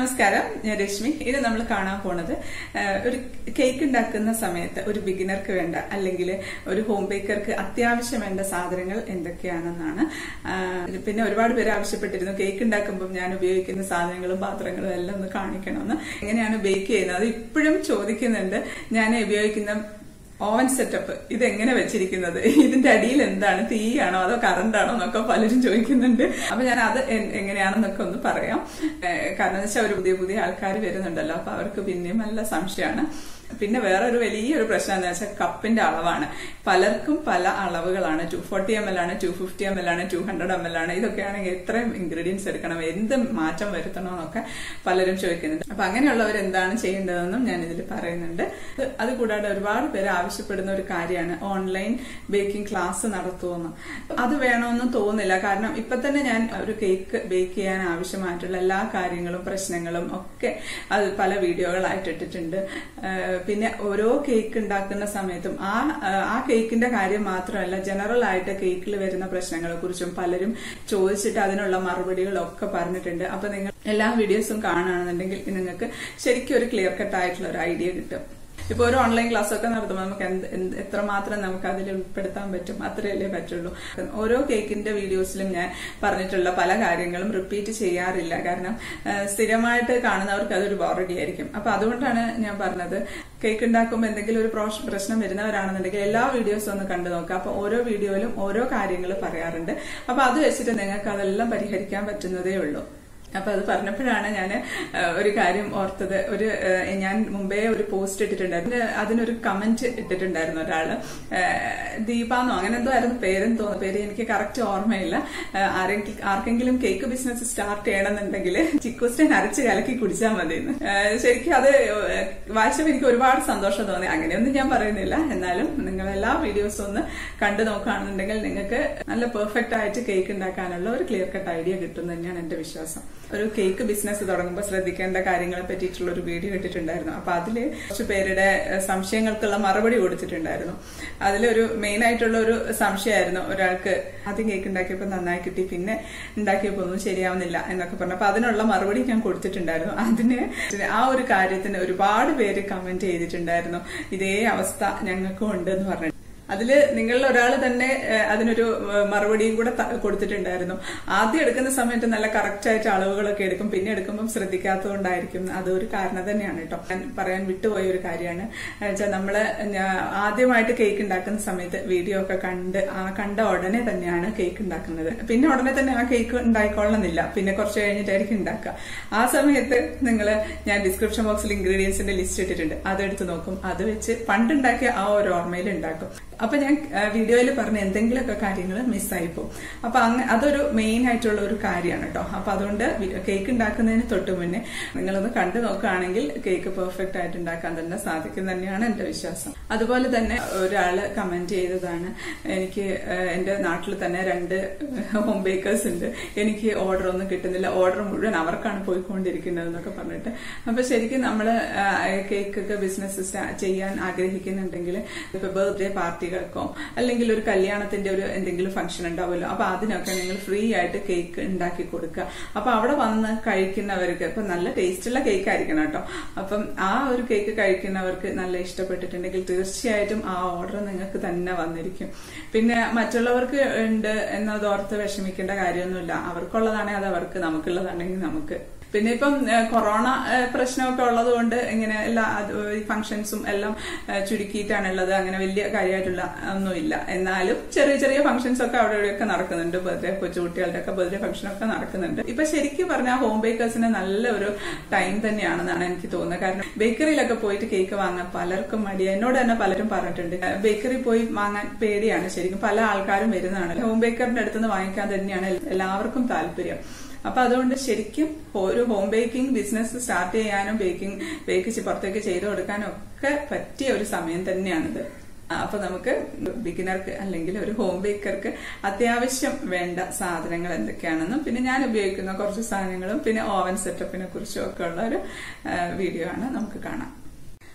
നമസ്കാരം ഞാൻ രശ്മി ഇത് നമ്മൾ കാണാൻ പോണത് ആ, ഒരു കേക്ക് ഉണ്ടാക്കുന്ന സമയത്ത് ഒരു ബിഗിനർക്ക് വേണ്ട അല്ലെങ്കിൽ ഒരു ഹോം ബേക്കർക്ക് അത്യാവശ്യം വേണ്ട സാധനങ്ങൾ എന്തൊക്കെയാണെന്നാണ് ആ, പിന്നെ ഒരുപാട് പേര് ആവശ്യപ്പെട്ടിരുന്നു കേക്ക് ഉണ്ടാക്കുമ്പോൾ ഞാൻ ഉപയോഗിക്കുന്ന സാധനങ്ങളും പാത്രങ്ങളും എല്ലാം ഒന്ന് കാണിക്കണമെന്ന് എങ്ങനെയാണ് ബേക്ക് ചെയ്യുന്നത് അത് ഇപ്പോഴും ചോദിക്കുന്നുണ്ട് ഞാൻ ഉപയോഗിക്കുന്ന ഓവൻ സെറ്റപ്പ് ഇതെങ്ങനെ വെച്ചിരിക്കുന്നത് ഇതിന്റെ അടിയിൽ എന്താണ് തീയാണോ അതോ കറണ്ട് ആണോ എന്നൊക്കെ പലരും ചോദിക്കുന്നുണ്ട് അപ്പൊ ഞാൻ അത് എ- എങ്ങനെയാണെന്നൊക്കെ ഒന്ന് പറയാം ഏഹ് കാരണം എന്ന് വെച്ചാൽ ഒരു പുതിയ പുതിയ ആൾക്കാർ വരുന്നുണ്ടല്ലോ അപ്പൊ അവർക്ക് പിന്നെയും നല്ല സംശയമാണ് പിന്നെ വേറെ ഒരു വലിയൊരു പ്രശ്നം എന്താ വെച്ചാൽ കപ്പിന്റെ അളവാണ് പലർക്കും പല അളവുകളാണ് ടു ഫോർട്ടി എം എൽ ആണ് ടു ഫിഫ്റ്റി എം എൽ ആണ് ടു ഹൺഡ്രഡ് എം എൽ ആണ് ഇതൊക്കെയാണെങ്കിൽ എത്രയും ഇൻഗ്രീഡിയൻസ് എടുക്കണം എന്ത് മാറ്റം വരുത്തണമെന്നൊക്കെ പലരും ചോദിക്കുന്നുണ്ട് അപ്പൊ അങ്ങനെയുള്ളവർ എന്താണ് ചെയ്യേണ്ടതെന്നും ഞാൻ ഇതിൽ പറയുന്നുണ്ട് അത് അതുകൂടാതെ ഒരുപാട് പേര് ആവശ്യപ്പെടുന്ന ഒരു കാര്യമാണ് ഓൺലൈൻ ബേക്കിംഗ് ക്ലാസ് നടത്തുമെന്ന് അത് വേണമെന്ന് തോന്നുന്നില്ല കാരണം ഇപ്പൊ തന്നെ ഞാൻ ഒരു കേക്ക് ബേക്ക് ചെയ്യാൻ ആവശ്യമായിട്ടുള്ള എല്ലാ കാര്യങ്ങളും പ്രശ്നങ്ങളും ഒക്കെ അത് പല വീഡിയോകളായിട്ട് ഇട്ടിട്ടുണ്ട് ഏഹ് പിന്നെ ഓരോ കേക്ക് ഉണ്ടാക്കുന്ന സമയത്തും ആ ആ കേക്കിന്റെ കാര്യം മാത്രമല്ല ജനറൽ ആയിട്ട് കേക്കിൽ വരുന്ന പ്രശ്നങ്ങളെ കുറിച്ചും പലരും ചോദിച്ചിട്ട് അതിനുള്ള മറുപടികളൊക്കെ പറഞ്ഞിട്ടുണ്ട് അപ്പൊ നിങ്ങൾ എല്ലാ വീഡിയോസും കാണുകയാണെന്നുണ്ടെങ്കിൽ നിങ്ങൾക്ക് ശരിക്കും ഒരു ക്ലിയർ കട്ട് ആയിട്ടുള്ള ഒരു ഐഡിയ കിട്ടും ഇപ്പൊ ഒരു ഓൺലൈൻ ക്ലാസ് ഒക്കെ നടത്തുമ്പോൾ നമുക്ക് എന്ത് എന്ത് എത്രമാത്രം നമുക്ക് അതിൽ ഉൾപ്പെടുത്താൻ പറ്റും അത്രയല്ലേ പറ്റുള്ളൂ ഓരോ കേക്കിന്റെ വീഡിയോസിലും ഞാൻ പറഞ്ഞിട്ടുള്ള പല കാര്യങ്ങളും റിപ്പീറ്റ് ചെയ്യാറില്ല കാരണം ആ, സ്ഥിരമായിട്ട് കാണുന്നവർക്ക് അതൊരു ബോറടി ആയിരിക്കും അപ്പൊ അതുകൊണ്ടാണ് ഞാൻ പറഞ്ഞത് കേക്ക് ഉണ്ടാക്കുമ്പോൾ എന്തെങ്കിലും ഒരു പ്രോഷ്- പ്രശ്നം വരുന്നവരാണെന്നുണ്ടെങ്കിൽ എല്ലാ വീഡിയോസും ഒന്ന് കണ്ടു നോക്കുക അപ്പൊ ഓരോ വീഡിയോയിലും ഓരോ കാര്യങ്ങൾ പറയാറുണ്ട് അപ്പൊ അത് വെച്ചിട്ട് നിങ്ങൾക്ക് അതെല്ലാം പരിഹരിക്കാൻ പറ്റുന്നതേ ഉള്ളൂ അപ്പൊ അത് പറഞ്ഞപ്പോഴാണ് ഞാൻ ഒരു കാര്യം ഓർത്തത് ഒരു ഏഹ്, ഞാൻ മുമ്പേ ഒരു പോസ്റ്റ് ഇട്ടിട്ടുണ്ടായിരുന്നു അതിന് അതിനൊരു കമന്റ് ഇട്ടിട്ടുണ്ടായിരുന്നു ഒരാള് ഏഹ്, ദീപാന്നോ അങ്ങനെ എന്തോ ആയിരുന്നു പേരെന്ന് തോന്നുന്നു പേര് എനിക്ക് കറക്റ്റ് ഓർമ്മയില്ല ഏഹ്, ആരെങ്കിലും ആർക്കെങ്കിലും കേക്ക് ബിസിനസ് സ്റ്റാർട്ട് ചെയ്യണമെന്നുണ്ടെങ്കിൽ ചിക്കുസ്റ്റൻ അരച്ച് കലക്കി കുടിച്ചാൽ മതി എന്ന് ശരിക്കും അത് ഏഹ്, വായിച്ചപ്പോൾ എനിക്ക് ഒരുപാട് സന്തോഷം തോന്നി അങ്ങനെയൊന്നും ഞാൻ പറയുന്നില്ല എന്നാലും നിങ്ങൾ എല്ലാ വീഡിയോസും ഒന്ന് കണ്ടു നോക്കുകയാണെന്നുണ്ടെങ്കിൽ നിങ്ങൾക്ക് നല്ല പെർഫെക്റ്റ് ആയിട്ട് കേക്ക് ഉണ്ടാക്കാനുള്ള ഒരു ക്ലിയർ കട്ട് ഐഡിയ കിട്ടും തന്നെയാണ് എന്റെ വിശ്വാസം ഒരു കേക്ക് ബിസിനസ് തുടങ്ങുമ്പോൾ ശ്രദ്ധിക്കേണ്ട കാര്യങ്ങളെ പറ്റിയിട്ടുള്ള ഒരു വീഡിയോ ഇട്ടിട്ടുണ്ടായിരുന്നു അപ്പൊ അതില് കുറച്ച് പേരുടെ ഏഹ്, സംശയങ്ങൾക്കുള്ള മറുപടി കൊടുത്തിട്ടുണ്ടായിരുന്നു അതിലൊരു മെയിൻ ആയിട്ടുള്ള ഒരു സംശയമായിരുന്നു ഒരാൾക്ക് ആദ്യം കേക്ക് ഉണ്ടാക്കിയപ്പോൾ നന്നായി കിട്ടി പിന്നെ ഉണ്ടാക്കിയപ്പോൾ ഒന്നും ശരിയാവുന്നില്ല എന്നൊക്കെ പറഞ്ഞു അപ്പൊ അതിനുള്ള മറുപടി ഞാൻ കൊടുത്തിട്ടുണ്ടായിരുന്നു അതിന് ആ ഒരു കാര്യത്തിന് ഒരുപാട് പേര് കമന്റ് ചെയ്തിട്ടുണ്ടായിരുന്നു ഇതേ അവസ്ഥ ഞങ്ങൾക്കും ഉണ്ട് എന്ന് പറഞ്ഞു അതില് നിങ്ങളിൽ ഒരാൾ തന്നെ ഏഹ്, അതിനൊരു ഏഹ്, മറുപടിയും കൂടെ ത- കൊടുത്തിട്ടുണ്ടായിരുന്നു ആദ്യം എടുക്കുന്ന സമയത്ത് നല്ല കറക്റ്റ് ആയിട്ട് അളവുകളൊക്കെ എടുക്കും പിന്നെ എടുക്കുമ്പോൾ ശ്രദ്ധിക്കാത്തതുകൊണ്ടായിരിക്കും അതൊരു കാരണം തന്നെയാണ് കേട്ടോ ഞാൻ പറയാൻ വിട്ടുപോയ ഒരു കാര്യമാണ് വെച്ചാൽ നമ്മള് ഞാ- ആദ്യമായിട്ട് കേക്ക് ഉണ്ടാക്കുന്ന സമയത്ത് വീഡിയോ ഒക്കെ കണ്ട് ആ കണ്ട ഉടനെ തന്നെയാണ് കേക്ക് ഉണ്ടാക്കുന്നത് പിന്നെ ഉടനെ തന്നെ ആ കേക്ക് ഉണ്ടായിക്കൊള്ളണമെന്നില്ല പിന്നെ കുറച്ച് കഴിഞ്ഞിട്ടായിരിക്കും ഉണ്ടാക്കുക ആ സമയത്ത് നിങ്ങൾ ഞാൻ ഡിസ്ക്രിപ്ഷൻ ബോക്സിൽ ഇൻഗ്രീഡിയൻസിന്റെ ലിസ്റ്റ് ഇട്ടിട്ടുണ്ട് അതെടുത്ത് നോക്കും അത് വെച്ച് പണ്ടുണ്ടാക്കിയ ആ ഒരു ഓർമ്മയിൽ ഉണ്ടാക്കും അപ്പൊ ഞാൻ വീഡിയോയിൽ പറഞ്ഞ എന്തെങ്കിലുമൊക്കെ കാര്യങ്ങൾ മിസ്സായി പോകും അപ്പൊ അങ്ങ് അതൊരു മെയിൻ ആയിട്ടുള്ള ഒരു കാര്യമാണ് കേട്ടോ അപ്പൊ അതുകൊണ്ട് കേക്ക് ഉണ്ടാക്കുന്നതിന് തൊട്ട് മുന്നേ നിങ്ങളൊന്ന് കണ്ടു നോക്കുകയാണെങ്കിൽ കേക്ക് പെർഫെക്റ്റ് ആയിട്ട് ഉണ്ടാക്കാൻ തന്നെ സാധിക്കും തന്നെയാണ് എന്റെ വിശ്വാസം അതുപോലെ തന്നെ ഒരാള് കമന്റ് ചെയ്തതാണ് എനിക്ക് ഏഹ്, എന്റെ നാട്ടിൽ തന്നെ രണ്ട് ഹോം ബേക്കേഴ്സ് ഉണ്ട് എനിക്ക് ഓർഡർ ഒന്നും കിട്ടുന്നില്ല ഓർഡർ മുഴുവൻ അവർക്കാണ് പോയിക്കൊണ്ടിരിക്കുന്നത് എന്നൊക്കെ പറഞ്ഞിട്ട് അപ്പൊ ശരിക്കും നമ്മള് കേക്ക് ഒക്കെ ബിസിനസ് ചെയ്യാൻ ആഗ്രഹിക്കുന്നുണ്ടെങ്കിൽ ഇപ്പൊ ബർത്ത്ഡേ പാർട്ടികൾക്കോ അല്ലെങ്കിൽ ഒരു കല്യാണത്തിന്റെ ഒരു എന്തെങ്കിലും ഫംഗ്ഷൻ ഉണ്ടാവുമല്ലോ അപ്പൊ അതിനൊക്കെ നിങ്ങൾ ഫ്രീ ആയിട്ട് കേക്ക് ഉണ്ടാക്കി കൊടുക്കുക അപ്പൊ അവിടെ വന്ന് കഴിക്കുന്നവർക്ക് ഇപ്പൊ നല്ല ടേസ്റ്റുള്ള കേക്ക് ആയിരിക്കണം കേട്ടോ അപ്പം ആ ഒരു കേക്ക് കഴിക്കുന്നവർക്ക് നല്ല ഇഷ്ടപ്പെട്ടിട്ടുണ്ടെങ്കിൽ തീർച്ചയായിട്ടും ആ ഓർഡർ നിങ്ങൾക്ക് തന്നെ വന്നിരിക്കും പിന്നെ മറ്റുള്ളവർക്ക് ഉണ്ട് എന്നതോർത്ത് വിഷമിക്കേണ്ട കാര്യമൊന്നുമില്ല അവർക്കുള്ളതാണെങ്കിൽ അത് അവർക്ക് നമുക്കുള്ളതാണെങ്കിൽ നമുക്ക് പിന്നെ ഇപ്പം ഏഹ്, കൊറോണ ഏഹ്, പ്രശ്നമൊക്കെ ഉള്ളത് കൊണ്ട് ഇങ്ങനെ എല്ലാ അത് ഈ ഫംഗ്ഷൻസും എല്ലാം ഏഹ്, ചുരുക്കിയിട്ടാണുള്ളത് അങ്ങനെ വലിയ കാര്യമായിട്ടുള്ള ഒന്നുമില്ല എന്നാലും ചെറിയ ചെറിയ ഫംഗ്ഷൻസ് ഒക്കെ അവിടെ ഇവിടെയൊക്കെ നടക്കുന്നുണ്ട് ബർത്ത്ഡേ കൊച്ചുകുട്ടികളുടെ ഒക്കെ ബർത്ത്ഡേ ഫംഗ്ഷൻ ഒക്കെ നടക്കുന്നുണ്ട് ഇപ്പൊ ശരിക്കും പറഞ്ഞാൽ ഹോം ബേക്കേഴ്സിന് നല്ല ഒരു ടൈം തന്നെയാണെന്നാണ് എനിക്ക് തോന്നുന്നത് കാരണം ബേക്കറിയിലൊക്കെ പോയിട്ട് കേക്ക് വാങ്ങാൻ പലർക്കും മടിയ എന്നോട് തന്നെ പലരും പറഞ്ഞിട്ടുണ്ട് ബേക്കറി പോയി വാങ്ങാൻ പേടിയാണ് ശരിക്കും പല ആൾക്കാരും വരുന്നതാണ് ഹോം ബേക്കറിന്റെ അടുത്തുനിന്ന് വാങ്ങിക്കാൻ തന്നെയാണ് എല്ലാവർക്കും താല്പര്യം അപ്പൊ അതുകൊണ്ട് ശരിക്കും ഒരു ഹോം ബേക്കിംഗ് ബിസിനസ് സ്റ്റാർട്ട് ചെയ്യാനും ബേക്കിംഗ് ബേക്ക് പുറത്തേക്ക് ചെയ്തു കൊടുക്കാനും ഒക്കെ പറ്റിയ ഒരു സമയം തന്നെയാണിത് അപ്പൊ നമുക്ക് ബിഗിനർക്ക് അല്ലെങ്കിൽ ഒരു ഹോം ബേക്കർക്ക് അത്യാവശ്യം വേണ്ട സാധനങ്ങൾ എന്തൊക്കെയാണെന്നും പിന്നെ ഞാൻ ഉപയോഗിക്കുന്ന കുറച്ച് സാധനങ്ങളും പിന്നെ ഓവൻ സെറ്റപ്പിനെ കുറിച്ചും ഒക്കെ ഉള്ള ഒരു വീഡിയോ ആണ് നമുക്ക് കാണാം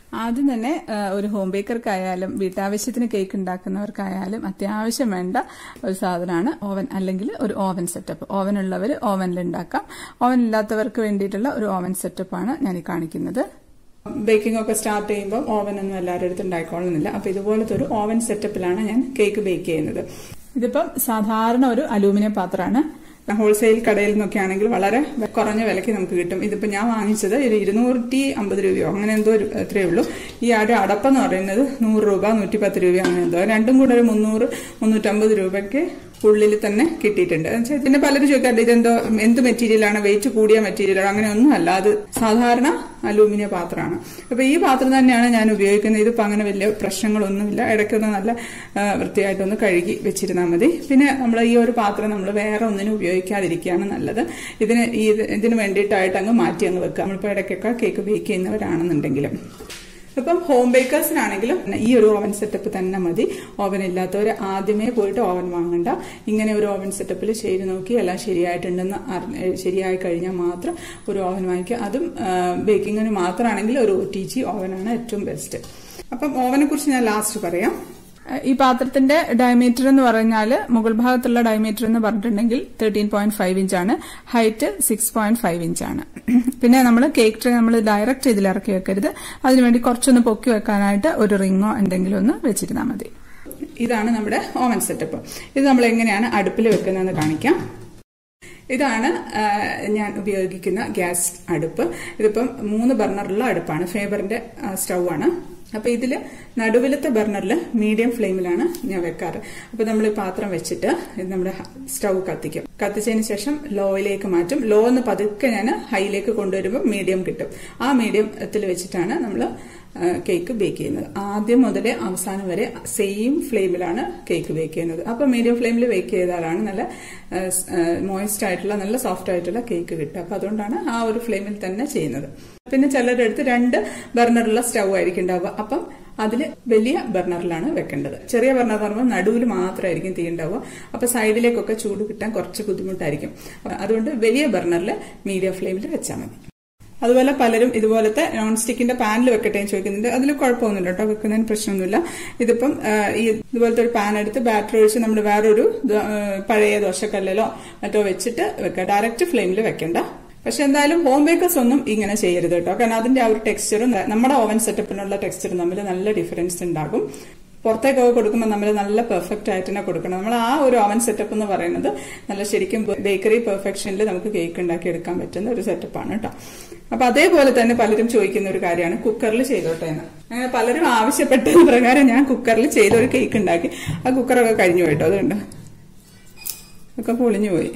ആദ്യം തന്നെ ഒരു ഹോം ബേക്കർക്കായാലും വീട്ടാവശ്യത്തിന് കേക്ക് ഉണ്ടാക്കുന്നവർക്കായാലും അത്യാവശ്യം വേണ്ട ഒരു സാധനമാണ് ഓവൻ അല്ലെങ്കിൽ ഒരു ഓവൻ സെറ്റപ്പ് ഓവൻ ഉള്ളവർ ഓവനിൽ ഉണ്ടാക്കാം ഓവൻ ഇല്ലാത്തവർക്ക് വേണ്ടിയിട്ടുള്ള ഒരു ഓവൻ സെറ്റപ്പാണ് ഞാൻ ഈ കാണിക്കുന്നത് ബേക്കിംഗ് ഒക്കെ സ്റ്റാർട്ട് ചെയ്യുമ്പോൾ ഓവൻ ഒന്നും എല്ലാവരുടെ അടുത്ത് ഉണ്ടായിക്കൊള്ളുന്നില്ല അപ്പൊ ഇതുപോലത്തെ ഒരു ഓവൻ സെറ്റപ്പിലാണ് ഞാൻ കേക്ക് ബേക്ക് ചെയ്യുന്നത് ഇതിപ്പം സാധാരണ ഒരു അലൂമിനിയം പാത്രമാണ് ഹോൾസെയിൽ കടയിൽ നിന്നൊക്കെ ആണെങ്കിൽ വളരെ കുറഞ്ഞ വിലയ്ക്ക് നമുക്ക് കിട്ടും ഇതിപ്പോ ഞാൻ വാങ്ങിച്ചത് ഒരു ഇരുന്നൂറ്റി അമ്പത് രൂപയോ അങ്ങനെ എന്തോ എത്രയേ ഉള്ളൂ ഈ ഒരു അടപ്പെന്ന് പറയുന്നത് നൂറ് രൂപ നൂറ്റിപ്പത്ത് രൂപ അങ്ങനെ എന്തോ രണ്ടും കൂടെ ഒരു മുന്നൂറ് മുന്നൂറ്റമ്പത് രൂപയ്ക്ക് ഉള്ളിൽ തന്നെ കിട്ടിയിട്ടുണ്ട് പിന്നെ പലരും ചോദിക്കാറുണ്ട് ഇതെന്തോ എന്ത് മെറ്റീരിയലാണ് വെയിറ്റ് കൂടിയ മെറ്റീരിയലാണ് അങ്ങനെ ഒന്നുമല്ല അത് സാധാരണ അലൂമിനിയം പാത്രമാണ് അപ്പൊ ഈ പാത്രം തന്നെയാണ് ഞാൻ ഉപയോഗിക്കുന്നത് ഇതിപ്പോ അങ്ങനെ വലിയ പ്രശ്നങ്ങളൊന്നുമില്ല ഇടയ്ക്കൊന്ന് നല്ല വൃത്തിയായിട്ടൊന്ന് കഴുകി വെച്ചിരുന്നാൽ മതി പിന്നെ നമ്മൾ ഈ ഒരു പാത്രം നമ്മൾ വേറെ ഒന്നിനും ഉപയോഗിക്കാതിരിക്കുകയാണ് നല്ലത് ഇതിന് ഇതിന് വേണ്ടിയിട്ടായിട്ട് അങ്ങ് മാറ്റി അങ്ങ് വെക്കുക നമ്മളിപ്പോൾ ഇടയ്ക്കൊക്കെ കേക്ക് ബേക്ക് ചെയ്യുന്നവരാണെന്നുണ്ടെങ്കിലും ഇപ്പം ഹോം ബേക്കേഴ്സിനാണെങ്കിലും ഈ ഒരു ഓവൻ സെറ്റപ്പ് തന്നെ മതി ഓവൻ ഇല്ലാത്തവർ ആദ്യമേ പോയിട്ട് ഓവൻ വാങ്ങണ്ട ഇങ്ങനെ ഒരു ഓവൻ സെറ്റപ്പിൽ ചെയ്ത് നോക്കി എല്ലാം ശരിയായിട്ടുണ്ടെന്ന് ശരിയായി കഴിഞ്ഞാൽ മാത്രം ഒരു ഓവൻ വാങ്ങിക്കുക അതും ബേക്കിങ്ങിന് മാത്രമാണെങ്കിൽ ഒരു ഒ ടി ജി ഓവനാണ് ഏറ്റവും ബെസ്റ്റ് അപ്പം ഓവനെ കുറിച്ച് ഞാൻ ലാസ്റ്റ് പറയാം ഈ പാത്രത്തിന്റെ ഡയമീറ്റർ എന്ന് പറഞ്ഞാൽ മുകൾ ഭാഗത്തുള്ള ഡയമീറ്റർ എന്ന് പറഞ്ഞിട്ടുണ്ടെങ്കിൽ തേർട്ടീൻ പോയിന്റ് ഫൈവ് ഇഞ്ചാണ് ഹൈറ്റ് സിക്സ് പോയിന്റ് ഫൈവ് ഇഞ്ചാണ് പിന്നെ നമ്മൾ കേക്ക് ട്രേ നമ്മൾ ഡയറക്റ്റ് ഇതിൽ ഇറക്കി വെക്കരുത് അതിനുവേണ്ടി കുറച്ചൊന്ന് പൊക്കി വെക്കാനായിട്ട് ഒരു റിങ്ങോ എന്തെങ്കിലും ഒന്ന് വെച്ചിരുന്നാൽ മതി ഇതാണ് നമ്മുടെ ഓവൻ സെറ്റപ്പ് ഇത് നമ്മൾ എങ്ങനെയാണ് അടുപ്പിൽ വെക്കുന്നതെന്ന് കാണിക്കാം ഇതാണ് ഞാൻ ഉപയോഗിക്കുന്ന ഗ്യാസ് അടുപ്പ് ഇതിപ്പം മൂന്ന് ബർണറുള്ള അടുപ്പാണ് ഫേബറിന്റെ സ്റ്റൗ ആണ് അപ്പൊ ഇതില് നടുവിലത്തെ ബർണറിൽ മീഡിയം ഫ്ലെയിമിലാണ് ഞാൻ വെക്കാറ് അപ്പൊ നമ്മൾ ഈ പാത്രം വെച്ചിട്ട് നമ്മുടെ സ്റ്റൗ കത്തിക്കും കത്തിച്ചതിന് ശേഷം ലോയിലേക്ക് മാറ്റും ലോ എന്ന് പതുക്കെ ഞാൻ ഹൈയിലേക്ക് കൊണ്ടുവരുമ്പോൾ മീഡിയം കിട്ടും ആ മീഡിയത്തിൽ വെച്ചിട്ടാണ് നമ്മൾ കേക്ക് ബേക്ക് ചെയ്യുന്നത് ആദ്യം മുതലേ അവസാനം വരെ സെയിം ഫ്ലെയിമിലാണ് കേക്ക് ബേക്ക് ചെയ്യുന്നത് അപ്പൊ മീഡിയം ഫ്ലെയിമിൽ ബേക്ക് ചെയ്താലാണ് നല്ല മോയിസ്റ്റ് ആയിട്ടുള്ള നല്ല സോഫ്റ്റ് ആയിട്ടുള്ള കേക്ക് കിട്ടുക അപ്പൊ അതുകൊണ്ടാണ് ആ ഒരു ഫ്ലെയിമിൽ തന്നെ ചെയ്യുന്നത് പിന്നെ ചിലരുടെ അടുത്ത് രണ്ട് ബർണറുള്ള സ്റ്റൗ ആയിരിക്കും ഉണ്ടാവുക അപ്പം അതിൽ വലിയ ബർണറിലാണ് വെക്കേണ്ടത് ചെറിയ ബർണർ എന്ന് പറയുമ്പോൾ നടുവിൽ മാത്രമായിരിക്കും തീ ഉണ്ടാവുക അപ്പൊ സൈഡിലേക്കൊക്കെ ചൂട് കിട്ടാൻ കുറച്ച് ബുദ്ധിമുട്ടായിരിക്കും അതുകൊണ്ട് വലിയ ബർണറിൽ മീഡിയം ഫ്ലെയിമിൽ വെച്ചാൽ മതി അതുപോലെ പലരും ഇതുപോലത്തെ നോൺ സ്റ്റിക്കിന്റെ പാനിൽ വെക്കട്ടെ എന്ന് ചോദിക്കുന്നുണ്ട് അതിൽ കുഴപ്പമൊന്നുമില്ല കേട്ടോ വെക്കുന്നതിന് പ്രശ്നമൊന്നുമില്ല ഇതിപ്പം ഈ ഇതുപോലത്തെ ഒരു പാൻ എടുത്ത് ബാറ്റർ ഒഴിച്ച് നമ്മൾ വേറൊരു പഴയ ദോശക്കല്ലിലോ മറ്റോ വെച്ചിട്ട് വെക്കുക ഡയറക്റ്റ് ഫ്ലെയിമിൽ വെക്കണ്ട പക്ഷെ എന്തായാലും ഹോം ബേക്കേഴ്സ് ഒന്നും ഇങ്ങനെ ചെയ്യരുത് കേട്ടോ കാരണം അതിന്റെ ആ ഒരു ടെക്സ്ചറും നമ്മുടെ ഓവൻ സെറ്റപ്പിനുള്ള ടെക്സ്ചറും തമ്മിൽ നല്ല ഡിഫറൻസ് ഉണ്ടാകും പുറത്തേക്കൊക്കെ കൊടുക്കുമ്പോൾ നമ്മൾ നല്ല പെർഫെക്റ്റ് ആയിട്ട് തന്നെ കൊടുക്കണം നമ്മൾ ആ ഒരു ഓവൻ സെറ്റപ്പ് എന്ന് പറയുന്നത് നല്ല ശരിക്കും ബേക്കറി പെർഫെക്ഷനിൽ നമുക്ക് കേക്ക് ഉണ്ടാക്കി എടുക്കാൻ പറ്റുന്ന ഒരു സെറ്റപ്പാണ് കേട്ടോ അപ്പൊ അതേപോലെ തന്നെ പലരും ചോദിക്കുന്ന ഒരു കാര്യമാണ് കുക്കറിൽ ചെയ്തോട്ടെ എന്ന് അങ്ങനെ പലരും ആവശ്യപ്പെട്ടത് പ്രകാരം ഞാൻ കുക്കറിൽ ചെയ്ത ഒരു കേക്ക് ഉണ്ടാക്കി ആ കുക്കറൊക്കെ കഴിഞ്ഞു പോയിട്ടോ അതുകൊണ്ട് ഒക്കെ പൊളിഞ്ഞു പോയി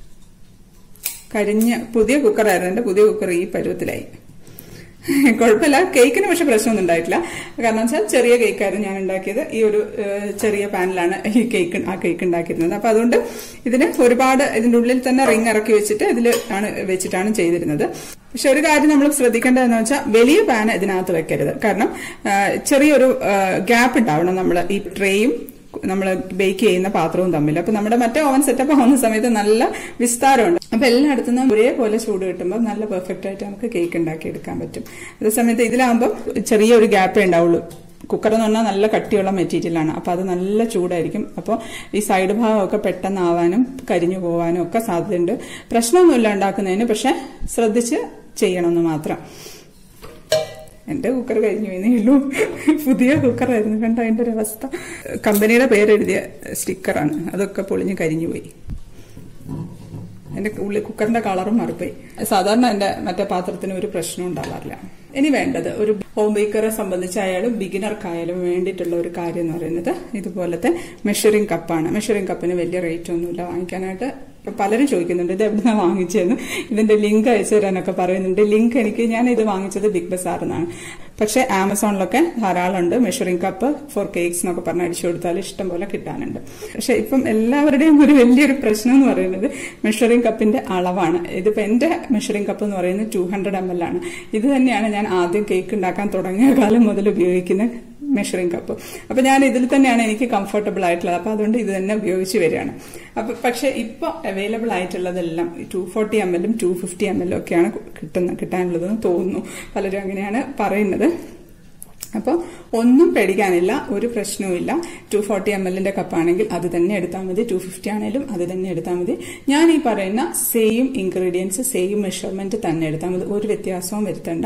കരിഞ്ഞ പുതിയ കുക്കറായിരുന്നു എന്റെ പുതിയ കുക്കർ ഈ പരുവത്തിലായി കുഴപ്പമില്ല കേക്കിന് പക്ഷെ പ്രശ്നമൊന്നും ഉണ്ടായിട്ടില്ല കാരണം വെച്ചാൽ ചെറിയ കേക്കായിരുന്നു ഞാൻ ഉണ്ടാക്കിയത് ഈ ഒരു ചെറിയ പാനിലാണ് ഈ കേക്ക് ആ കേക്ക് ഉണ്ടാക്കിയിരുന്നത് അപ്പൊ അതുകൊണ്ട് ഇതിന് ഒരുപാട് ഇതിന്റെ ഉള്ളിൽ തന്നെ റിങ് ഇറക്കി വെച്ചിട്ട് ഇതിൽ ആണ് വെച്ചിട്ടാണ് ചെയ്തിരുന്നത് പക്ഷെ ഒരു കാര്യം നമ്മൾ ശ്രദ്ധിക്കേണ്ടതെന്ന് വെച്ചാൽ വലിയ പാൻ ഇതിനകത്ത് വെക്കരുത് കാരണം ചെറിയൊരു ഗ്യാപ്പ് ഉണ്ടാവണം നമ്മൾ ഈ ട്രേയും നമ്മൾ ബേക്ക് ചെയ്യുന്ന പാത്രവും തമ്മിൽ അപ്പൊ നമ്മുടെ മറ്റേ ഓവൻ സെറ്റപ്പ് ആവുന്ന സമയത്ത് നല്ല വിസ്താരമുണ്ട് അപ്പൊ എല്ലായിടത്തുനിന്നും ഒരേപോലെ ചൂട് കിട്ടുമ്പോൾ നല്ല പെർഫെക്റ്റ് ആയിട്ട് നമുക്ക് കേക്ക് ഉണ്ടാക്കി എടുക്കാൻ പറ്റും അതേ സമയത്ത് ഇതിലാകുമ്പോൾ ചെറിയൊരു ഗ്യാപ്പേ ഉണ്ടാവുള്ളൂ കുക്കർ എന്ന് പറഞ്ഞാൽ നല്ല കട്ടിയുള്ള മെറ്റീരിയലാണ് അപ്പൊ അത് നല്ല ചൂടായിരിക്കും അപ്പോൾ ഈ സൈഡ് ഭാഗമൊക്കെ പെട്ടെന്നാവാനും കരിഞ്ഞു പോകാനും ഒക്കെ സാധ്യതയുണ്ട് പ്രശ്നമൊന്നുമില്ല ഉണ്ടാക്കുന്നതിന് പക്ഷെ ശ്രദ്ധിച്ച് ചെയ്യണമെന്ന് മാത്രം എന്റെ കുക്കർ കഴിഞ്ഞു എന്നേ ഉള്ളൂ പുതിയ കുക്കറായിരുന്നു കണ്ട അതിന്റെ ഒരു അവസ്ഥ കമ്പനിയുടെ പേരെഴുതിയ സ്റ്റിക്കറാണ് അതൊക്കെ പൊളിഞ്ഞ് കരിഞ്ഞു പോയി എന്റെ ഉള്ളിൽ കുക്കറിന്റെ കളറും മാറിപ്പോയി സാധാരണ എന്റെ മറ്റേ പാത്രത്തിന് ഒരു പ്രശ്നം ഉണ്ടാവാറില്ല ഇനി വേണ്ടത് ഒരു ഹോം ബേക്കറെ സംബന്ധിച്ചായാലും ബിഗിനർക്കായാലും വേണ്ടിയിട്ടുള്ള ഒരു കാര്യം എന്ന് പറയുന്നത് ഇതുപോലത്തെ മെഷറിംഗ് കപ്പാണ് മെഷറിംഗ് കപ്പിന് വലിയ റേറ്റ് ഒന്നുമില്ല വാങ്ങിക്കാനായിട്ട് പലരും ചോദിക്കുന്നുണ്ട് ഇത് എവിടുന്നാണ് വാങ്ങിച്ചതെന്ന് ഇതിന്റെ ലിങ്ക് അയച്ചു തരാനൊക്കെ പറയുന്നുണ്ട് ലിങ്ക് എനിക്ക് ഞാൻ ഇത് വാങ്ങിച്ചത് ബിഗ് ബസാറിന്നാണ് പക്ഷെ ആമസോണിലൊക്കെ ധാരാളം ഉണ്ട് മെഷറിംഗ് കപ്പ് ഫോർ കേക്ക്സ് എന്നൊക്കെ പറഞ്ഞ് അടിച്ചു കൊടുത്താൽ ഇഷ്ടം പോലെ കിട്ടാനുണ്ട് പക്ഷെ ഇപ്പം എല്ലാവരുടെയും ഒരു വലിയൊരു പ്രശ്നം എന്ന് പറയുന്നത് മെഷറിംഗ് കപ്പിന്റെ അളവാണ് ഇതിപ്പോ എന്റെ മെഷറിംഗ് കപ്പ് എന്ന് പറയുന്നത് ടു ഹൺഡ്രഡ് എം എൽ ആണ് ഇത് തന്നെയാണ് ഞാൻ ആദ്യം കേക്ക് ഉണ്ടാക്കാൻ തുടങ്ങിയ കാലം മുതൽ ഉപയോഗിക്കുന്ന മെഷറിംഗ് കപ്പ് അപ്പൊ ഞാൻ ഇതിൽ തന്നെയാണ് എനിക്ക് കംഫർട്ടബിൾ ആയിട്ടുള്ളത് അപ്പൊ അതുകൊണ്ട് ഇത് തന്നെ ഉപയോഗിച്ച് വരികയാണ് അപ്പൊ പക്ഷെ ഇപ്പൊ അവൈലബിൾ ആയിട്ടുള്ളതെല്ലാം ടു ഫോർട്ടി എം എല്ലും ടു ഫിഫ്റ്റി എം എല്ലും ഒക്കെയാണ് കിട്ടുന്ന കിട്ടാനുള്ളതെന്ന് തോന്നുന്നു പലരും അങ്ങനെയാണ് പറയുന്നത് അപ്പോൾ ഒന്നും പേടിക്കാനില്ല ഒരു പ്രശ്നവുമില്ല ടു ഫോർട്ടി എം എല്ലിന്റെ കപ്പാണെങ്കിൽ അത് തന്നെ എടുത്താൽ മതി ടു ഫിഫ്റ്റി ആണെങ്കിലും അത് തന്നെ എടുത്താൽ മതി ഞാൻ ഈ പറയുന്ന സെയിം ഇൻഗ്രീഡിയൻസ് സെയിം മെഷർമെന്റ് തന്നെ എടുത്താൽ മതി ഒരു വ്യത്യാസവും വരുത്തണ്ട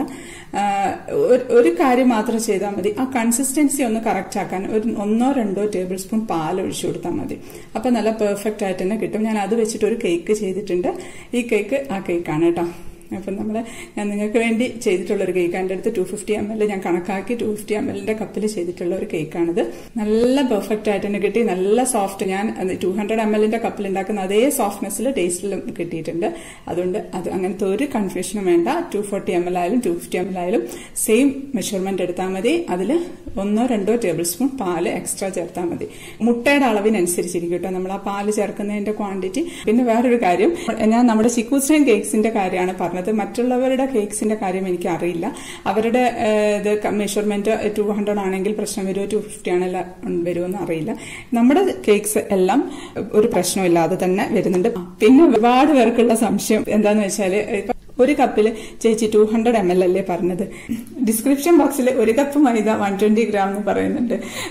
ഒരു കാര്യം മാത്രം ചെയ്താൽ മതി ആ കൺസിസ്റ്റൻസി ഒന്ന് കറക്റ്റ് ആക്കാൻ ഒരു ഒന്നോ രണ്ടോ ടേബിൾ സ്പൂൺ പാൽ ഒഴിച്ചു കൊടുത്താൽ മതി അപ്പൊ നല്ല പെർഫെക്റ്റ് ആയിട്ട് തന്നെ കിട്ടും ഞാൻ അത് വെച്ചിട്ട് ഒരു കേക്ക് ചെയ്തിട്ടുണ്ട് ഈ കേക്ക് ആ കേക്കാണ് കേട്ടോ അപ്പം നമ്മൾ ഞാൻ നിങ്ങൾക്ക് വേണ്ടി ചെയ്തിട്ടുള്ള ഒരു കേക്ക് എൻ്റെ അടുത്ത് ടു ഫിഫ്റ്റി എം എൽ ഞാൻ കണക്കാക്കി ടു ഫിഫ്റ്റി എം എല്ലിന്റെ കപ്പിൽ ചെയ്തിട്ടുള്ള ഒരു കേക്കാണിത് നല്ല പെർഫെക്റ്റ് ആയിട്ട് തന്നെ കിട്ടി നല്ല സോഫ്റ്റ് ഞാൻ ടു ഹൺഡ്രഡ് എം എല്ലിന്റെ കപ്പിൽ ഉണ്ടാക്കുന്ന അതേ സോഫ്റ്റ്നെസ്സിൽ ടേസ്റ്റിലും കിട്ടിയിട്ടുണ്ട് അതുകൊണ്ട് അത് അങ്ങനത്തെ ഒരു കൺഫ്യൂഷനും വേണ്ട ടു ഫോർട്ടി എം എൽ ആയാലും ടു ഫിഫ്റ്റി എം എൽ ആയാലും സെയിം മെഷർമെന്റ് എടുത്താൽ മതി അതിൽ ഒന്നോ രണ്ടോ ടേബിൾ സ്പൂൺ പാല് എക്സ്ട്രാ ചേർത്താൽ മതി മുട്ടയുടെ അളവിനനുസരിച്ചിരിക്കും കേട്ടോ നമ്മൾ ആ പാല് ചേർക്കുന്നതിന്റെ ക്വാണ്ടിറ്റി പിന്നെ വേറൊരു കാര്യം ഞാൻ നമ്മുടെ ചിക്കൂസ്റ്റൈൻ കേക്സിന്റെ കാര്യമാണ് പറഞ്ഞത് മറ്റുള്ളവരുടെ കേക്സിന്റെ കാര്യം എനിക്ക് അറിയില്ല അവരുടെ ഇത് മെഷർമെന്റ് ടു ഹൺഡ്രഡ് ആണെങ്കിൽ പ്രശ്നം വരുമോ ടു ഫിഫ്റ്റി ആണെങ്കിൽ വരുമോ അറിയില്ല നമ്മുടെ കേക്സ് എല്ലാം ഒരു പ്രശ്നമില്ലാതെ തന്നെ വരുന്നുണ്ട് പിന്നെ ഒരുപാട് പേർക്കുള്ള സംശയം എന്താന്ന് വെച്ചാല് ഒരു കപ്പിൽ ചേച്ചി ടു ഹൺഡ്രഡ് എം എൽ അല്ലേ പറഞ്ഞത് ഡിസ്ക്രിപ്ഷൻ ബോക്സിൽ ഒരു cup maida one twenty gram എന്ന് പറയുന്നുണ്ട്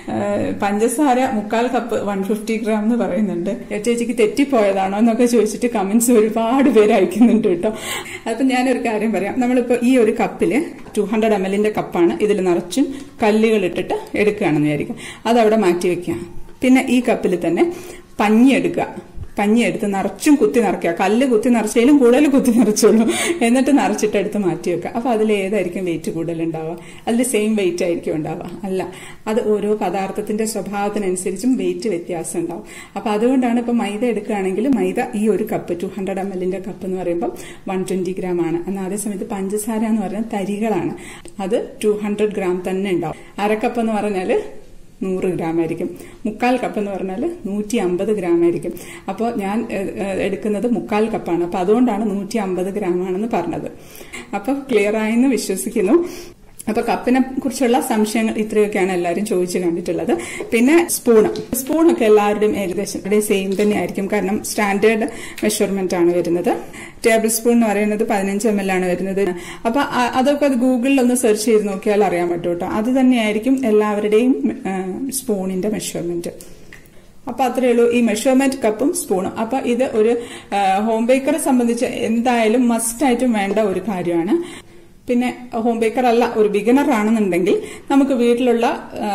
പഞ്ചസാര മുക്കാൽ കപ്പ് വൺ ഫിഫ്റ്റി ഗ്രാം എന്ന് പറയുന്നുണ്ട് ചേച്ചിക്ക് തെറ്റിപ്പോയതാണോ എന്നൊക്കെ ചോദിച്ചിട്ട് കമന്റ്സ് ഒരുപാട് പേര് അയക്കുന്നുണ്ട് കേട്ടോ അപ്പൊ ഞാനൊരു കാര്യം പറയാം നമ്മളിപ്പോ ഈ ഒരു കപ്പില് ടു ഹൺഡ്രഡ് എം എല്ലിന്റെ കപ്പാണ് ഇതിൽ നിറച്ചും കല്ലുകൾ ഇട്ടിട്ട് എടുക്കുകയാണെന്ന് വിചാരിക്കും അതവിടെ മാറ്റി വെക്കുക പിന്നെ ഈ കപ്പിൽ തന്നെ പഞ്ഞി എടുക്കുക പഞ്ഞി എടുത്ത് നിറച്ചും കുത്തി നിറയ്ക്കുക കല്ല് കുത്തി നിറച്ചാലും കൂടുതൽ കുത്തി നിറച്ചോളൂ എന്നിട്ട് നിറച്ചിട്ട് എടുത്ത് മാറ്റി വെക്കുക അപ്പൊ അതിൽ ഏതായിരിക്കും വെയിറ്റ് കൂടുതൽ ഉണ്ടാവുക അതിൽ സെയിം വെയിറ്റ് ആയിരിക്കും ഉണ്ടാവുക അല്ല അത് ഓരോ പദാർത്ഥത്തിന്റെ സ്വഭാവത്തിനനുസരിച്ചും വെയിറ്റ് വ്യത്യാസം ഉണ്ടാവും അപ്പൊ അതുകൊണ്ടാണ് ഇപ്പൊ മൈദ എടുക്കുകയാണെങ്കിൽ മൈദ ഈ ഒരു കപ്പ് ടു ഹൺഡ്രഡ് എം എല്ലിന്റെ കപ്പ് എന്ന് പറയുമ്പോൾ വൺ ട്വന്റി ഗ്രാം ആണ് എന്നാൽ അതേ സമയത്ത് പഞ്ചസാര എന്ന് പറയുന്നത് തരികളാണ് അത് ടു ഹൺഡ്രഡ് ഗ്രാം തന്നെ ഉണ്ടാവും അരക്കപ്പ് എന്ന് പറഞ്ഞാല് നൂറ് ഗ്രാം ആയിരിക്കും മുക്കാൽ കപ്പ് എന്ന് പറഞ്ഞാൽ നൂറ്റി അമ്പത് ഗ്രാം ആയിരിക്കും അപ്പോൾ ഞാൻ എടുക്കുന്നത് മുക്കാൽ കപ്പാണ് അപ്പോൾ അതുകൊണ്ടാണ് നൂറ്റി അമ്പത് ഗ്രാം ആണെന്ന് പറഞ്ഞത് അപ്പോൾ ക്ലിയർ ആയെന്ന് വിശ്വസിക്കുന്നു അപ്പൊ കപ്പിനെ കുറിച്ചുള്ള സംശയങ്ങൾ ഇത്രയൊക്കെയാണ് എല്ലാവരും ചോദിച്ചു കണ്ടിട്ടുള്ളത് പിന്നെ സ്പൂണ് സ്പൂണൊക്കെ എല്ലാവരുടെയും ഏകദേശം സെയിം തന്നെയായിരിക്കും കാരണം സ്റ്റാൻഡേർഡ് മെഷർമെന്റ് ആണ് വരുന്നത് ടേബിൾ സ്പൂൺ എന്ന് പറയുന്നത് പതിനഞ്ച് എം എൽ ആണ് വരുന്നത് അപ്പൊ അതൊക്കെ അത് ഗൂഗിളിൽ ഒന്ന് സെർച്ച് ചെയ്ത് നോക്കിയാൽ അറിയാൻ പറ്റും കേട്ടോ അത് തന്നെയായിരിക്കും എല്ലാവരുടെയും സ്പൂണിന്റെ മെഷർമെന്റ് അപ്പൊ അത്രയേ ഉള്ളൂ ഈ മെഷർമെന്റ് കപ്പും സ്പൂണും അപ്പൊ ഇത് ഒരു ഹോം ബേക്കറെ സംബന്ധിച്ച് എന്തായാലും മസ്റ്റ് ആയിട്ടും വേണ്ട ഒരു കാര്യമാണ് പിന്നെ ഹോം ബേക്കർ അല്ല ഒരു ബിഗിനർ ആണെന്നുണ്ടെങ്കിൽ നമുക്ക് വീട്ടിലുള്ള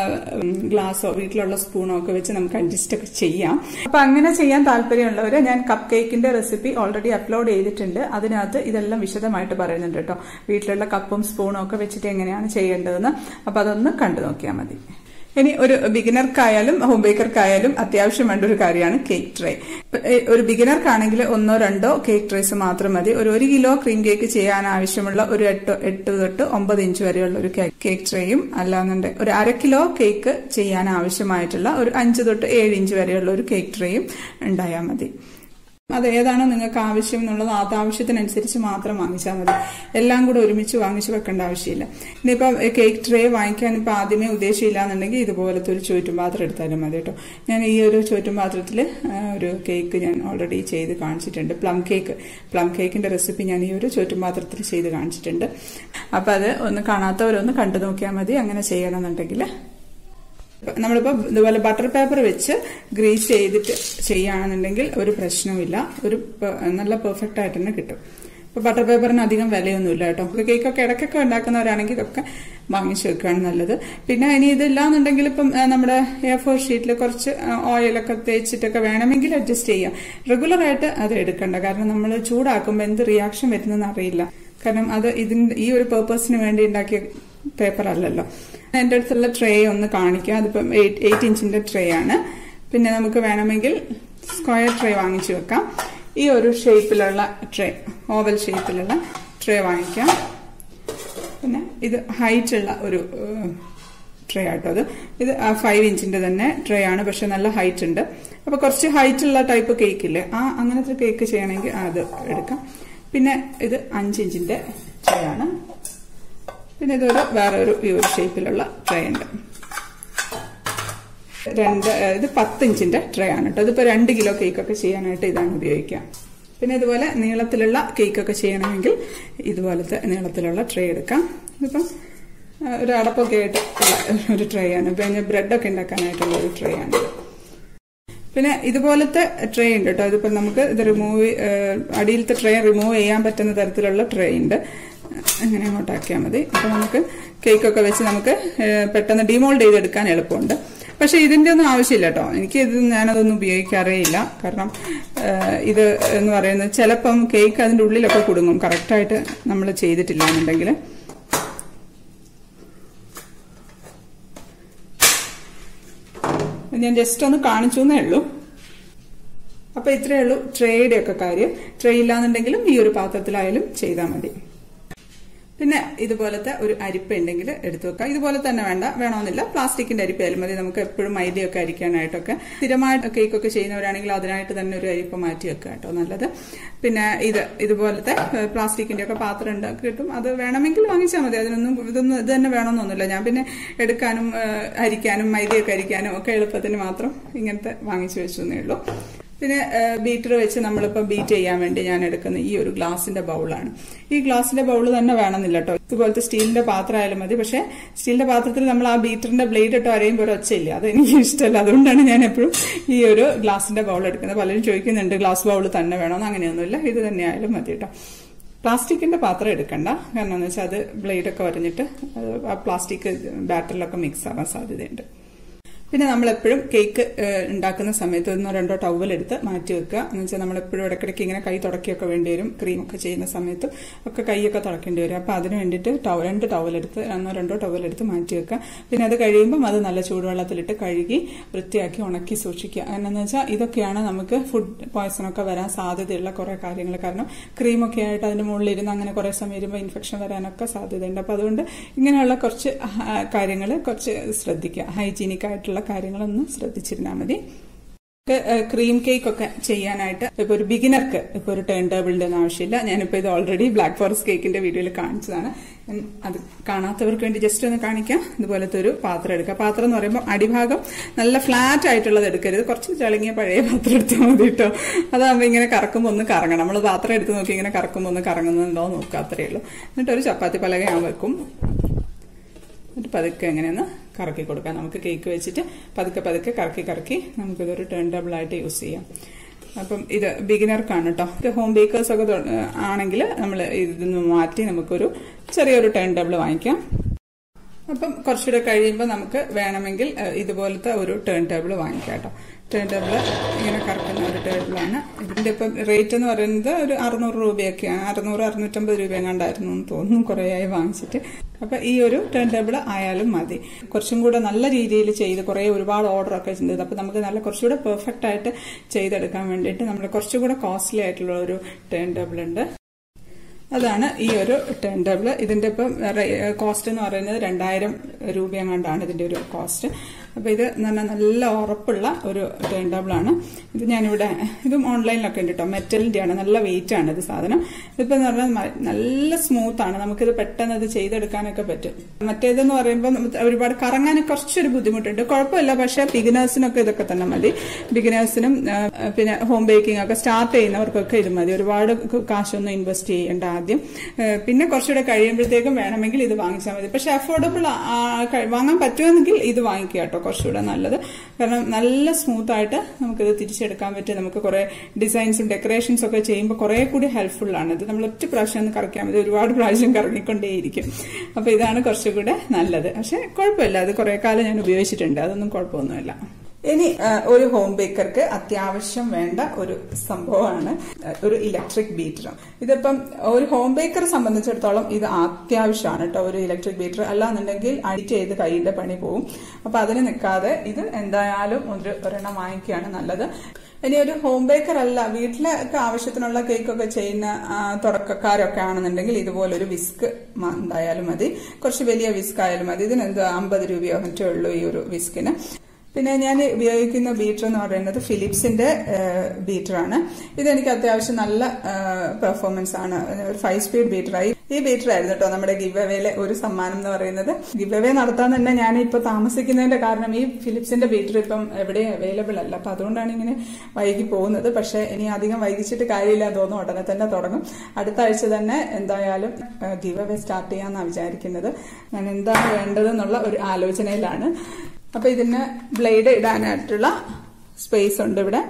ഗ്ലാസോ വീട്ടിലുള്ള സ്പൂണോ ഒക്കെ വെച്ച് നമുക്ക് അഡ്ജസ്റ്റ് ഒക്കെ ചെയ്യാം അപ്പൊ അങ്ങനെ ചെയ്യാൻ താല്പര്യമുള്ളവര് ഞാൻ കപ്പ് കേക്കിന്റെ റെസിപ്പി ഓൾറെഡി അപ്ലോഡ് ചെയ്തിട്ടുണ്ട് അതിനകത്ത് ഇതെല്ലാം വിശദമായിട്ട് പറയുന്നുണ്ട് കേട്ടോ വീട്ടിലുള്ള കപ്പും സ്പൂണും ഒക്കെ വെച്ചിട്ട് എങ്ങനെയാണ് ചെയ്യേണ്ടതെന്ന് അപ്പൊ അതൊന്ന് കണ്ടു നോക്കിയാൽ മതി ഇനി ഒരു ബിഗിനർക്കായാലും ഹോം ബേക്കർക്കായാലും അത്യാവശ്യം വേണ്ട ഒരു കാര്യമാണ് കേക്ക് ട്രേ ഒരു ബിഗിനർക്കാണെങ്കിൽ ഒന്നോ രണ്ടോ കേക്ക് ട്രേസ് മാത്രം മതി ഒരു ഒരു കിലോ ക്രീം കേക്ക് ചെയ്യാൻ ആവശ്യമുള്ള ഒരു എട്ട് എട്ട് തൊട്ട് ഒമ്പത് ഇഞ്ച് വരെയുള്ള ഒരു കേക്ക് ട്രേയും അല്ലാന്നുണ്ട് ഒരു അര കിലോ കേക്ക് ചെയ്യാൻ ആവശ്യമായിട്ടുള്ള ഒരു അഞ്ച് തൊട്ട് ഏഴ് ഇഞ്ച് വരെയുള്ള ഒരു കേക്ക് ട്രേയും ഉണ്ടായാൽ മതി അത് ഏതാണോ നിങ്ങൾക്ക് ആവശ്യം എന്നുള്ളത് അത് ആവശ്യത്തിനനുസരിച്ച് മാത്രം വാങ്ങിച്ചാൽ മതി എല്ലാം കൂടെ ഒരുമിച്ച് വാങ്ങിച്ചു വെക്കേണ്ട ആവശ്യമില്ല ഇനിയിപ്പോ കേക്ക് ട്രേ വാങ്ങിക്കാൻ ഇപ്പൊ ആദ്യമേ ഉദ്ദേശമില്ല എന്നുണ്ടെങ്കിൽ ഇതുപോലത്തെ ഒരു ചോറ്റും പാത്രം എടുത്താലും മതി കേട്ടോ ഞാൻ ഈ ഒരു ചോറ്റും പാത്രത്തിൽ ഒരു കേക്ക് ഞാൻ ഓൾറെഡി ചെയ്ത് കാണിച്ചിട്ടുണ്ട് പ്ലം കേക്ക് പ്ലം കേക്കിന്റെ റെസിപ്പി ഞാൻ ഈ ഒരു ചോറ്റും പാത്രത്തിൽ ചെയ്ത് കാണിച്ചിട്ടുണ്ട് അപ്പൊ അത് ഒന്ന് കാണാത്തവരൊന്ന് കണ്ടു നോക്കിയാൽ മതി അങ്ങനെ ചെയ്യണമെന്നുണ്ടെങ്കിൽ നമ്മളിപ്പോൾ ഇതുപോലെ ബട്ടർ പേപ്പർ വെച്ച് ഗ്രീസ് ചെയ്തിട്ട് ചെയ്യുകയാണെന്നുണ്ടെങ്കിൽ ഒരു പ്രശ്നവുമില്ല ഒരു നല്ല പെർഫെക്റ്റ് ആയിട്ട് തന്നെ കിട്ടും ഇപ്പൊ ബട്ടർ പേപ്പറിന് അധികം വിലയൊന്നുമില്ല കേട്ടോ കേക്കൊക്കെ ഇടയ്ക്കൊക്കെ ഉണ്ടാക്കുന്നവരാണെങ്കിൽ ഇതൊക്കെ വാങ്ങിച്ചു വെക്കുകയാണ് നല്ലത് പിന്നെ ഇനി ഇതില്ലാന്നുണ്ടെങ്കിൽ ഇപ്പം നമ്മുടെ എ ഫോർ ഷീറ്റിൽ കുറച്ച് ഓയിലൊക്കെ തേച്ചിട്ടൊക്കെ വേണമെങ്കിൽ അഡ്ജസ്റ്റ് ചെയ്യാം റെഗുലർ ആയിട്ട് അത് എടുക്കണ്ട കാരണം നമ്മൾ ചൂടാക്കുമ്പോൾ എന്ത് റിയാക്ഷൻ വരുന്നതെന്ന് അറിയില്ല കാരണം അത് ഇതിന്റെ ഈ ഒരു പേർപ്പസിന് വേണ്ടി ഉണ്ടാക്കിയ പേപ്പർ അല്ലല്ലോ എൻ്റെ അടുത്തുള്ള ട്രേ ഒന്ന് കാണിക്കാം അതിപ്പം എയ്റ്റ് ഇഞ്ചിന്റെ ട്രേ ആണ് പിന്നെ നമുക്ക് വേണമെങ്കിൽ സ്ക്വയർ ട്രേ വാങ്ങിച്ചു വെക്കാം ഈ ഒരു ഷേപ്പിലുള്ള ട്രേ ഓവൽ ഷേപ്പിലുള്ള ട്രേ വാങ്ങിക്കാം പിന്നെ ഇത് ഹൈറ്റ് ഉള്ള ഒരു ട്രേ ആട്ടോ അത് ഇത് ഫൈവ് ഇഞ്ചിന്റെ തന്നെ ട്രേ ആണ് പക്ഷെ നല്ല ഹൈറ്റ് ഉണ്ട് അപ്പൊ കുറച്ച് ഹൈറ്റ് ഉള്ള ടൈപ്പ് കേക്ക് ഇല്ലേ ആ അങ്ങനത്തെ കേക്ക് ചെയ്യണമെങ്കിൽ അത് എടുക്കാം പിന്നെ ഇത് അഞ്ച് ഇഞ്ചിന്റെ ട്രേ ആണ് പിന്നെ ഇതൊരു വേറെ ഒരു ഈ ഒരു ഷേപ്പിലുള്ള ട്രേ ഉണ്ട് രണ്ട് ഇത് പത്ത് ഇഞ്ചിന്റെ ട്രേ ആണ് കേട്ടോ ഇതിപ്പോ രണ്ട് കിലോ കേക്കൊക്കെ ചെയ്യാനായിട്ട് ഇതാണ് ഉപയോഗിക്കുക പിന്നെ ഇതുപോലെ നീളത്തിലുള്ള കേക്കൊക്കെ ചെയ്യണമെങ്കിൽ ഇതുപോലത്തെ നീളത്തിലുള്ള ട്രേ എടുക്കാം ഇതിപ്പം ആ, ഒരു അടപ്പൊക്കെ ആയിട്ട് ഉള്ള ഒരു ട്രേ ആണ് പിന്നെ ബ്രെഡൊക്കെ ഉണ്ടാക്കാനായിട്ടുള്ള ഒരു ട്രേ ആണ് പിന്നെ ഇതുപോലത്തെ ട്രേ ഉണ്ട് കേട്ടോ ഇതിപ്പോ നമുക്ക് ഇത് റിമൂവ് അടിയിലത്തെ ട്രേ റിമൂവ് ചെയ്യാൻ പറ്റുന്ന തരത്തിലുള്ള ട്രേ ഉണ്ട് അങ്ങനെ അങ്ങോട്ടാക്കിയാൽ മതി അപ്പൊ നമുക്ക് കേക്കൊക്കെ വെച്ച് നമുക്ക് ഏഹ്, പെട്ടെന്ന് ഡിമോൾഡ് ചെയ്തെടുക്കാൻ എളുപ്പമുണ്ട് പക്ഷെ ഇതിന്റെ ഒന്നും ആവശ്യമില്ല കേട്ടോ എനിക്ക് ഇത് ഞാനതൊന്നും ഉപയോഗിക്കാറേ ഇല്ല കാരണം ഏഹ്, ഇത് എന്ന് പറയുന്നത് ചിലപ്പം കേക്ക് അതിന്റെ ഉള്ളിലൊക്കെ കുടുങ്ങും കറക്റ്റായിട്ട് നമ്മൾ ചെയ്തിട്ടില്ല എന്നുണ്ടെങ്കിൽ ഞാൻ ജസ്റ്റ് ഒന്ന് കാണിച്ചു എന്നേ ഉള്ളൂ അപ്പൊ ഇത്രയേ ഉള്ളൂ ട്രേയുടെ ഒക്കെ കാര്യം ട്രേ ഇല്ലാന്നുണ്ടെങ്കിലും ഈ ഒരു പാത്രത്തിലായാലും ചെയ്താൽ മതി പിന്നെ ഇതുപോലത്തെ ഒരു അരിപ്പ ഉണ്ടെങ്കിൽ എടുത്തു വെക്കാം ഇതുപോലെ തന്നെ വേണ്ട വേണമെന്നില്ല പ്ലാസ്റ്റിക്കിന്റെ അരിപ്പയായാലും മതി നമുക്ക് എപ്പോഴും മൈദയൊക്കെ അരിക്കാനായിട്ടൊക്കെ സ്ഥിരമായിട്ട് കേക്കൊക്കെ ചെയ്യുന്നവരാണെങ്കിൽ അതിനായിട്ട് തന്നെ ഒരു അരിപ്പ മാറ്റി വെക്കുക കേട്ടോ നല്ലത് പിന്നെ ഇത് ഇതുപോലത്തെ ഏഹ്, പ്ലാസ്റ്റിക്കിന്റെ ഒക്കെ പാത്രം ഉണ്ട് കിട്ടും അത് വേണമെങ്കിൽ വാങ്ങിച്ചാൽ മതി അതിനൊന്നും ഇതൊന്നും ഇത് തന്നെ വേണമെന്നൊന്നുമില്ല ഞാൻ പിന്നെ എടുക്കാനും ഏഹ്, അരിക്കാനും മൈദയൊക്കെ അരിക്കാനും ഒക്കെ എളുപ്പത്തിന് മാത്രം ഇങ്ങനത്തെ വാങ്ങിച്ചു വെച്ചു എന്നേ ഉള്ളൂ പിന്നെ ബീറ്റർ വെച്ച് നമ്മളിപ്പോൾ ബീറ്റ് ചെയ്യാൻ വേണ്ടി ഞാൻ എടുക്കുന്ന ഈ ഒരു ഗ്ലാസിന്റെ ബൗളാണ് ഈ ഗ്ലാസിന്റെ ബൗൾ തന്നെ വേണമെന്നില്ല കേട്ടോ ഇതുപോലത്തെ സ്റ്റീലിന്റെ പാത്രം ആയാലും മതി പക്ഷേ സ്റ്റീലിന്റെ പാത്രത്തിൽ നമ്മൾ ആ ബീറ്ററിന്റെ ബ്ലേഡ് ഇട്ട് അരയുമ്പോൾ ഒരു ഒച്ചയില്ല അത് എനിക്ക് ഇഷ്ടമല്ല അതുകൊണ്ടാണ് ഞാൻ എപ്പോഴും ഈ ഒരു ഗ്ലാസിന്റെ ബൗൾ എടുക്കുന്നത് പലരും ചോദിക്കുന്നുണ്ട് ഗ്ലാസ് ബൗൾ തന്നെ വേണമെന്ന് അങ്ങനെയൊന്നുമില്ല ഇത് തന്നെ ആയാലും മതി കേട്ടോ പ്ലാസ്റ്റിക്കിന്റെ പാത്രം എടുക്കണ്ട കാരണം എന്ന് വെച്ചാൽ അത് ബ്ലേഡൊക്കെ വരഞ്ഞിട്ട് അത് ആ പ്ലാസ്റ്റിക് ബാറ്ററിലൊക്കെ മിക്സ് ആവാൻ സാധ്യതയുണ്ട് പിന്നെ നമ്മൾ എപ്പോഴും കേക്ക് ഏഹ്, ഉണ്ടാക്കുന്ന സമയത്ത് ഒന്നോ രണ്ടോ ടവൽ എടുത്ത് മാറ്റി വെക്കുക എന്ന് വെച്ചാൽ നമ്മൾ എപ്പോഴും ഇടയ്ക്കിടയ്ക്ക് ഇങ്ങനെ കൈ തുടക്കിയൊക്കെ വേണ്ടി വരും ക്രീമൊക്കെ ചെയ്യുന്ന സമയത്ത് ഒക്കെ കൈയൊക്കെ തുടക്കേണ്ടി വരും അപ്പോൾ അതിന് വേണ്ടിയിട്ട് ടവ- രണ്ട് ടവൽ എടുത്ത് ഒന്നോ രണ്ടോ ടവൽ എടുത്ത് മാറ്റി വെക്കുക പിന്നെ അത് കഴിയുമ്പം അത് നല്ല ചൂടുവെള്ളത്തിലിട്ട് കഴുകി വൃത്തിയാക്കി ഉണക്കി സൂക്ഷിക്കുക എന്നു വെച്ചാൽ ഇതൊക്കെയാണ് നമുക്ക് ഫുഡ് പോയ്സൺ ഒക്കെ വരാൻ സാധ്യതയുള്ള കുറെ കാര്യങ്ങൾ കാരണം ക്രീമൊക്കെ ആയിട്ട് അതിന്റെ മുകളിൽ ഇരുന്ന് അങ്ങനെ കുറെ സമയം ഇരുമ്പോൾ ഇൻഫെക്ഷൻ വരാനൊക്കെ സാധ്യതയുണ്ട് അപ്പോൾ അതുകൊണ്ട് ഇങ്ങനെയുള്ള കുറച്ച് കാര്യങ്ങൾ കുറച്ച് ശ്രദ്ധിക്കുക ഹൈജീനിക് ആയിട്ടുള്ള കാര്യങ്ങളൊന്ന് ശ്രദ്ധിച്ചിരുന്നാൽ മതി ക്രീം കേക്ക് ഒക്കെ ചെയ്യാനായിട്ട് ഇപ്പൊ ഒരു ബിഗിനർക്ക് ഇപ്പൊ ഒരു ടേൺ ടേബിളിന്റെ ഒന്നും ആവശ്യമില്ല ഞാനിപ്പോ ഇത് ഓൾറെഡി ബ്ലാക്ക് ഫോറസ്റ്റ് കേക്കിന്റെ വീഡിയോയിൽ കാണിച്ചതാണ് ഞാൻ അത് കാണാത്തവർക്ക് വേണ്ടി ജസ്റ്റ് ഒന്ന് കാണിക്കാം ഇതുപോലത്തെ ഒരു പാത്രം എടുക്കുക പാത്രം എന്ന് പറയുമ്പോൾ അടിഭാഗം നല്ല ഫ്ലാറ്റ് ആയിട്ടുള്ളത് എടുക്കരുത് കുറച്ച് തിളങ്ങിയ പഴയ പാത്രം എടുത്താൽ മതി കേട്ടോ അതാകുമ്പോൾ ഇങ്ങനെ കറക്കുമ്പോൾ ഒന്ന് കറങ്ങണം നമ്മൾ പാത്രം എടുത്ത് നോക്കി ഇങ്ങനെ കറക്കുമ്പോൾ ഒന്ന് കറങ്ങുന്നുണ്ടോ എന്ന് നോക്കുക അത്രയേ ഉള്ളൂ എന്നിട്ട് ഒരു ചപ്പാത്തി പലക ഞാൻ വെക്കും എന്നിട്ട് പതുക്കെ എങ്ങനെയൊന്ന് കറക്കി കൊടുക്കാം നമുക്ക് കേക്ക് വെച്ചിട്ട് പതുക്കെ പതുക്കെ കറക്കി കറക്കി നമുക്കിതൊരു ടേൺ ടേബിൾ ആയിട്ട് യൂസ് ചെയ്യാം അപ്പം ഇത് ബിഗിനർക്കാണ് കേട്ടോ ഇത് ഹോം ബേക്കേഴ്സ് ഒക്കെ തൊ- ആണെങ്കിൽ നമ്മൾ ഇതിന്ന് മാറ്റി നമുക്കൊരു ചെറിയൊരു ടേൺ ടേബിൾ വാങ്ങിക്കാം അപ്പം കുറച്ചുകൂടെ കഴിയുമ്പോൾ നമുക്ക് വേണമെങ്കിൽ ഏഹ്, ഇതുപോലത്തെ ഒരു ടേൺ ടേബിൾ വാങ്ങിക്കാം കേട്ടോ ടേൺ ടേബിൾ ഇങ്ങനെ കറക്കുന്ന ഒരു ടേബിളാണ് ഇതിന്റെ ഇപ്പം റേറ്റ് എന്ന് പറയുന്നത് ഒരു അറുന്നൂറ് രൂപയൊക്കെയാണ് അറുന്നൂറ് അറുന്നൂറ്റമ്പത് രൂപ എങ്ങാണ്ടായിരുന്നു എന്ന് തോന്നുന്നു കുറേയായി വാങ്ങിച്ചിട്ട് അപ്പൊ ഈ ഒരു ടേൺ ടേബിൾ ആയാലും മതി കുറച്ചും കൂടെ നല്ല രീതിയിൽ ചെയ്ത് കുറേ ഒരുപാട് ഓർഡർ ഒക്കെ ചെയ്തത് അപ്പൊ നമുക്ക് നല്ല കുറച്ചുകൂടെ പെർഫെക്റ്റ് ആയിട്ട് ചെയ്തെടുക്കാൻ വേണ്ടിയിട്ട് നമ്മൾ കുറച്ചുകൂടെ കോസ്റ്റ്ലി ആയിട്ടുള്ള ഒരു ടേൺ ടേബിൾ ഉണ്ട് അതാണ് ഈ ഒരു ടേൺ ടേബിൾ ഇതിന്റെ ഇപ്പം കോസ്റ്റ് എന്ന് പറയുന്നത് രണ്ടായിരം രൂപയെങ്ങാണ്ടാണ് ഇതിന്റെ ഒരു കോസ്റ്റ് അപ്പൊ ഇത് നല്ല നല്ല ഉറപ്പുള്ള ഒരു ടേൺ ടേബിൾ ആണ് ഇത് ഞാനിവിടെ ഇതും ഓൺലൈനിലൊക്കെ ഉണ്ട് കേട്ടോ മെറ്റലിന്റെ ആണ് നല്ല വെയിറ്റ് ആണ് ഇത് സാധനം ഇതിപ്പോ എന്ന് പറഞ്ഞാൽ മ- നല്ല സ്മൂത്ത് ആണ് നമുക്കിത് പെട്ടെന്ന് ഇത് ചെയ്തെടുക്കാനൊക്കെ പറ്റും മറ്റേതെന്ന് പറയുമ്പോൾ നമുക്ക് ഒരുപാട് കറങ്ങാൻ കുറച്ചൊരു ബുദ്ധിമുട്ടുണ്ട് കുഴപ്പമില്ല പക്ഷേ ബിഗിനേഴ്സിനൊക്കെ ഇതൊക്കെ തന്നെ മതി ബിഗിനേഴ്സിനും പിന്നെ ഹോം ബേക്കിംഗ് ഒക്കെ സ്റ്റാർട്ട് ചെയ്യുന്നവർക്കൊക്കെ ഇത് മതി ഒരുപാട് ക- കാശൊന്നും ഇൻവെസ്റ്റ് ചെയ്യേണ്ട ആദ്യം ഏഹ് പിന്നെ കുറച്ചുകൂടെ കഴിയുമ്പോഴത്തേക്കും വേണമെങ്കിൽ ഇത് വാങ്ങിച്ചാൽ മതി പക്ഷെ അഫോർഡബിൾ വാങ്ങാൻ പറ്റുമെങ്കിൽ ഇത് വാങ്ങിക്കുക കേട്ടോ കുറച്ചുകൂടെ നല്ലത് കാരണം നല്ല സ്മൂത്ത് ആയിട്ട് നമുക്കിത് തിരിച്ചെടുക്കാൻ പറ്റും നമുക്ക് കുറെ ഡിസൈൻസും ഡെക്കറേഷൻസും ഒക്കെ ചെയ്യുമ്പോൾ കുറെ കൂടി ഹെൽപ്ഫുൾ ആണ് ഇത് നമ്മൾ ഒറ്റ പ്രാവശ്യം ഒന്ന് കറക്കിയാൽ മതി ഒരുപാട് പ്രാവശ്യം കറങ്ങിക്കൊണ്ടേയിരിക്കും അപ്പൊ ഇതാണ് കുറച്ചുകൂടെ നല്ലത് പക്ഷെ കുഴപ്പമില്ല അത് കുറെ കാലം ഞാൻ ഉപയോഗിച്ചിട്ടുണ്ട് അതൊന്നും കുഴപ്പമൊന്നുമില്ല ഇനി ആ, ഒരു ഹോം ബേക്കർക്ക് അത്യാവശ്യം വേണ്ട ഒരു സംഭവമാണ് ആ, ഒരു ഇലക്ട്രിക് ബീറ്റർ ഇതിപ്പം ഒരു ഹോം ബേക്കറെ സംബന്ധിച്ചിടത്തോളം ഇത് അത്യാവശ്യമാണ് കേട്ടോ ഒരു ഇലക്ട്രിക് ബീറ്റർ അല്ലാന്നുണ്ടെങ്കിൽ അഡിറ്റ് ചെയ്ത് കയ്യിന്റെ പണി പോകും അപ്പൊ അതിന് നിൽക്കാതെ ഇത് എന്തായാലും ഒരു ഒരെണ്ണം വാങ്ങിക്കുകയാണ് നല്ലത് ഇനി ഒരു ഹോം ബേക്കർ അല്ല വീട്ടിലൊക്കെ ആവശ്യത്തിനുള്ള കേക്കൊക്കെ ചെയ്യുന്ന ആ, തുടക്കക്കാരൊക്കെ ആണെന്നുണ്ടെങ്കിൽ ഇതുപോലൊരു വിസ്ക് മ- എന്തായാലും മതി കുറച്ച് വലിയ വിസ്ക് ആയാലും മതി ഇതിന് എന്ത് അമ്പത് രൂപയോ മറ്റോ ഉള്ളൂ ഈ ഒരു വിസ്കിന് പിന്നെ ഞാൻ ഉപയോഗിക്കുന്ന ബീറ്റർ എന്ന് പറയുന്നത് ഫിലിപ്സിന്റെ ബീറ്ററാണ് ഇതെനിക്ക് അത്യാവശ്യം നല്ല പെർഫോമൻസ് ആണ് ഒരു ഫൈവ് സ്പീഡ് ബീറ്ററായി ഈ ബീറ്റർ ആയിരുന്നു കേട്ടോ നമ്മുടെ ഗിവ് അവേയിലെ ഒരു സമ്മാനം എന്ന് പറയുന്നത് ഗിവ് അവേ നടത്താൻ തന്നെ ഞാൻ ഇപ്പൊ താമസിക്കുന്നതിന്റെ കാരണം ഈ ഫിലിപ്സിന്റെ ബീറ്റർ ഇപ്പം എവിടെയും അവൈലബിൾ അല്ല അപ്പൊ അതുകൊണ്ടാണ് ഇങ്ങനെ വൈകി പോകുന്നത് പക്ഷെ ഇനി അധികം വൈകിച്ചിട്ട് കാര്യമില്ല എന്ന് തോന്നുന്നു ഉടനെ തന്നെ തുടങ്ങും അടുത്ത ആഴ്ച തന്നെ എന്തായാലും ഗിവ് അവേ സ്റ്റാർട്ട് ചെയ്യാന്നാണ് വിചാരിക്കുന്നത് ഞാൻ എന്താണ് വേണ്ടതെന്നുള്ള ഒരു ആലോചനയിലാണ് അപ്പൊ ഇതിന് ബ്ലേഡ് ഇടാനായിട്ടുള്ള സ്പേസ് ഉണ്ട് ഇവിടെ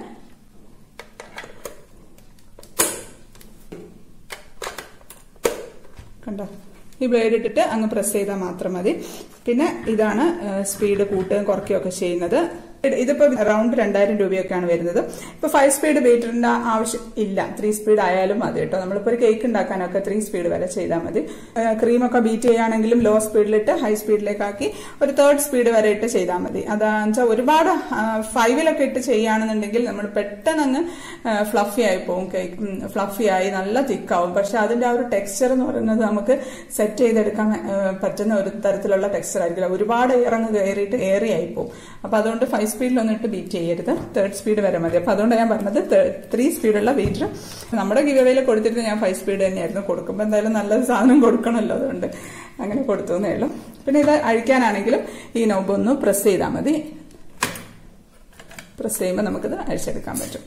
കണ്ടോ ഈ ബ്ലേഡ് ഇട്ടിട്ട് അങ്ങ് പ്രസ് ചെയ്താൽ മാത്രം മതി പിന്നെ ഇതാണ് സ്പീഡ് കൂട്ടുകയും കുറയ്ക്കുകയും ഒക്കെ ചെയ്യുന്നത് ഇതിപ്പോ അറൌണ്ട് രണ്ടായിരം രൂപയൊക്കെയാണ് വരുന്നത് ഇപ്പൊ ഫൈവ് സ്പീഡ് ബീറ്ററിന്റെ ആവശ്യം ഇല്ല ത്രീ സ്പീഡ് ആയാലും മതി കേട്ടോ നമ്മളിപ്പോ ഒരു കേക്ക് ഉണ്ടാക്കാനൊക്കെ ത്രീ സ്പീഡ് വരെ ചെയ്താൽ മതി ക്രീമൊക്കെ ബീറ്റ് ചെയ്യുകയാണെങ്കിലും ലോ സ്പീഡിലിട്ട് ഹൈ സ്പീഡിലേക്കാക്കി ഒരു തേർഡ് സ്പീഡ് വരെ ഇട്ട് ചെയ്താൽ മതി അതാണെന്ന് വെച്ചാൽ ഒരുപാട് ഫൈവിലൊക്കെ ഇട്ട് ചെയ്യുകയാണെന്നുണ്ടെങ്കിൽ നമ്മൾ പെട്ടെന്ന് അങ്ങ് ഫ്ലഫി ആയി പോകും കേക്ക് ഫ്ലഫി ആയി നല്ല തിക്കാവും പക്ഷെ അതിന്റെ ആ ഒരു ടെക്സ്ചർ എന്ന് പറയുന്നത് നമുക്ക് സെറ്റ് ചെയ്തെടുക്കാൻ പറ്റുന്ന ഒരു തരത്തിലുള്ള ടെക്സ്ചർ ആയിരിക്കില്ല ഒരുപാട് ഇറങ്ങ് കയറിയിട്ട് ഏറി ആയി പോകും അപ്പൊ അതുകൊണ്ട് ഫൈവ് സ്പീഡിലൊന്നും ഇട്ട് ബീറ്റ് ചെയ്യരുത് തേർഡ് സ്പീഡ് വരെ മതി അപ്പൊ അതുകൊണ്ട് ഞാൻ പറഞ്ഞത് ത്രീ സ്പീഡുള്ള ബീറ്റർ നമ്മുടെ ഗിവവേയിൽ കൊടുത്തിട്ട് ഞാൻ ഫൈവ് സ്പീഡ് തന്നെയായിരുന്നു കൊടുക്കുമ്പോൾ എന്തായാലും നല്ലൊരു സാധനം കൊടുക്കണമല്ലോ അതുകൊണ്ട് അങ്ങനെ കൊടുത്തു എന്നേ ഉള്ളൂ പിന്നെ ഇത് അഴിക്കാനാണെങ്കിലും ഈ നോബ് ഒന്ന് പ്രസ് ചെയ്താൽ മതി പ്രസ് ചെയ്യുമ്പോൾ നമുക്കിത് അഴിച്ചെടുക്കാൻ പറ്റും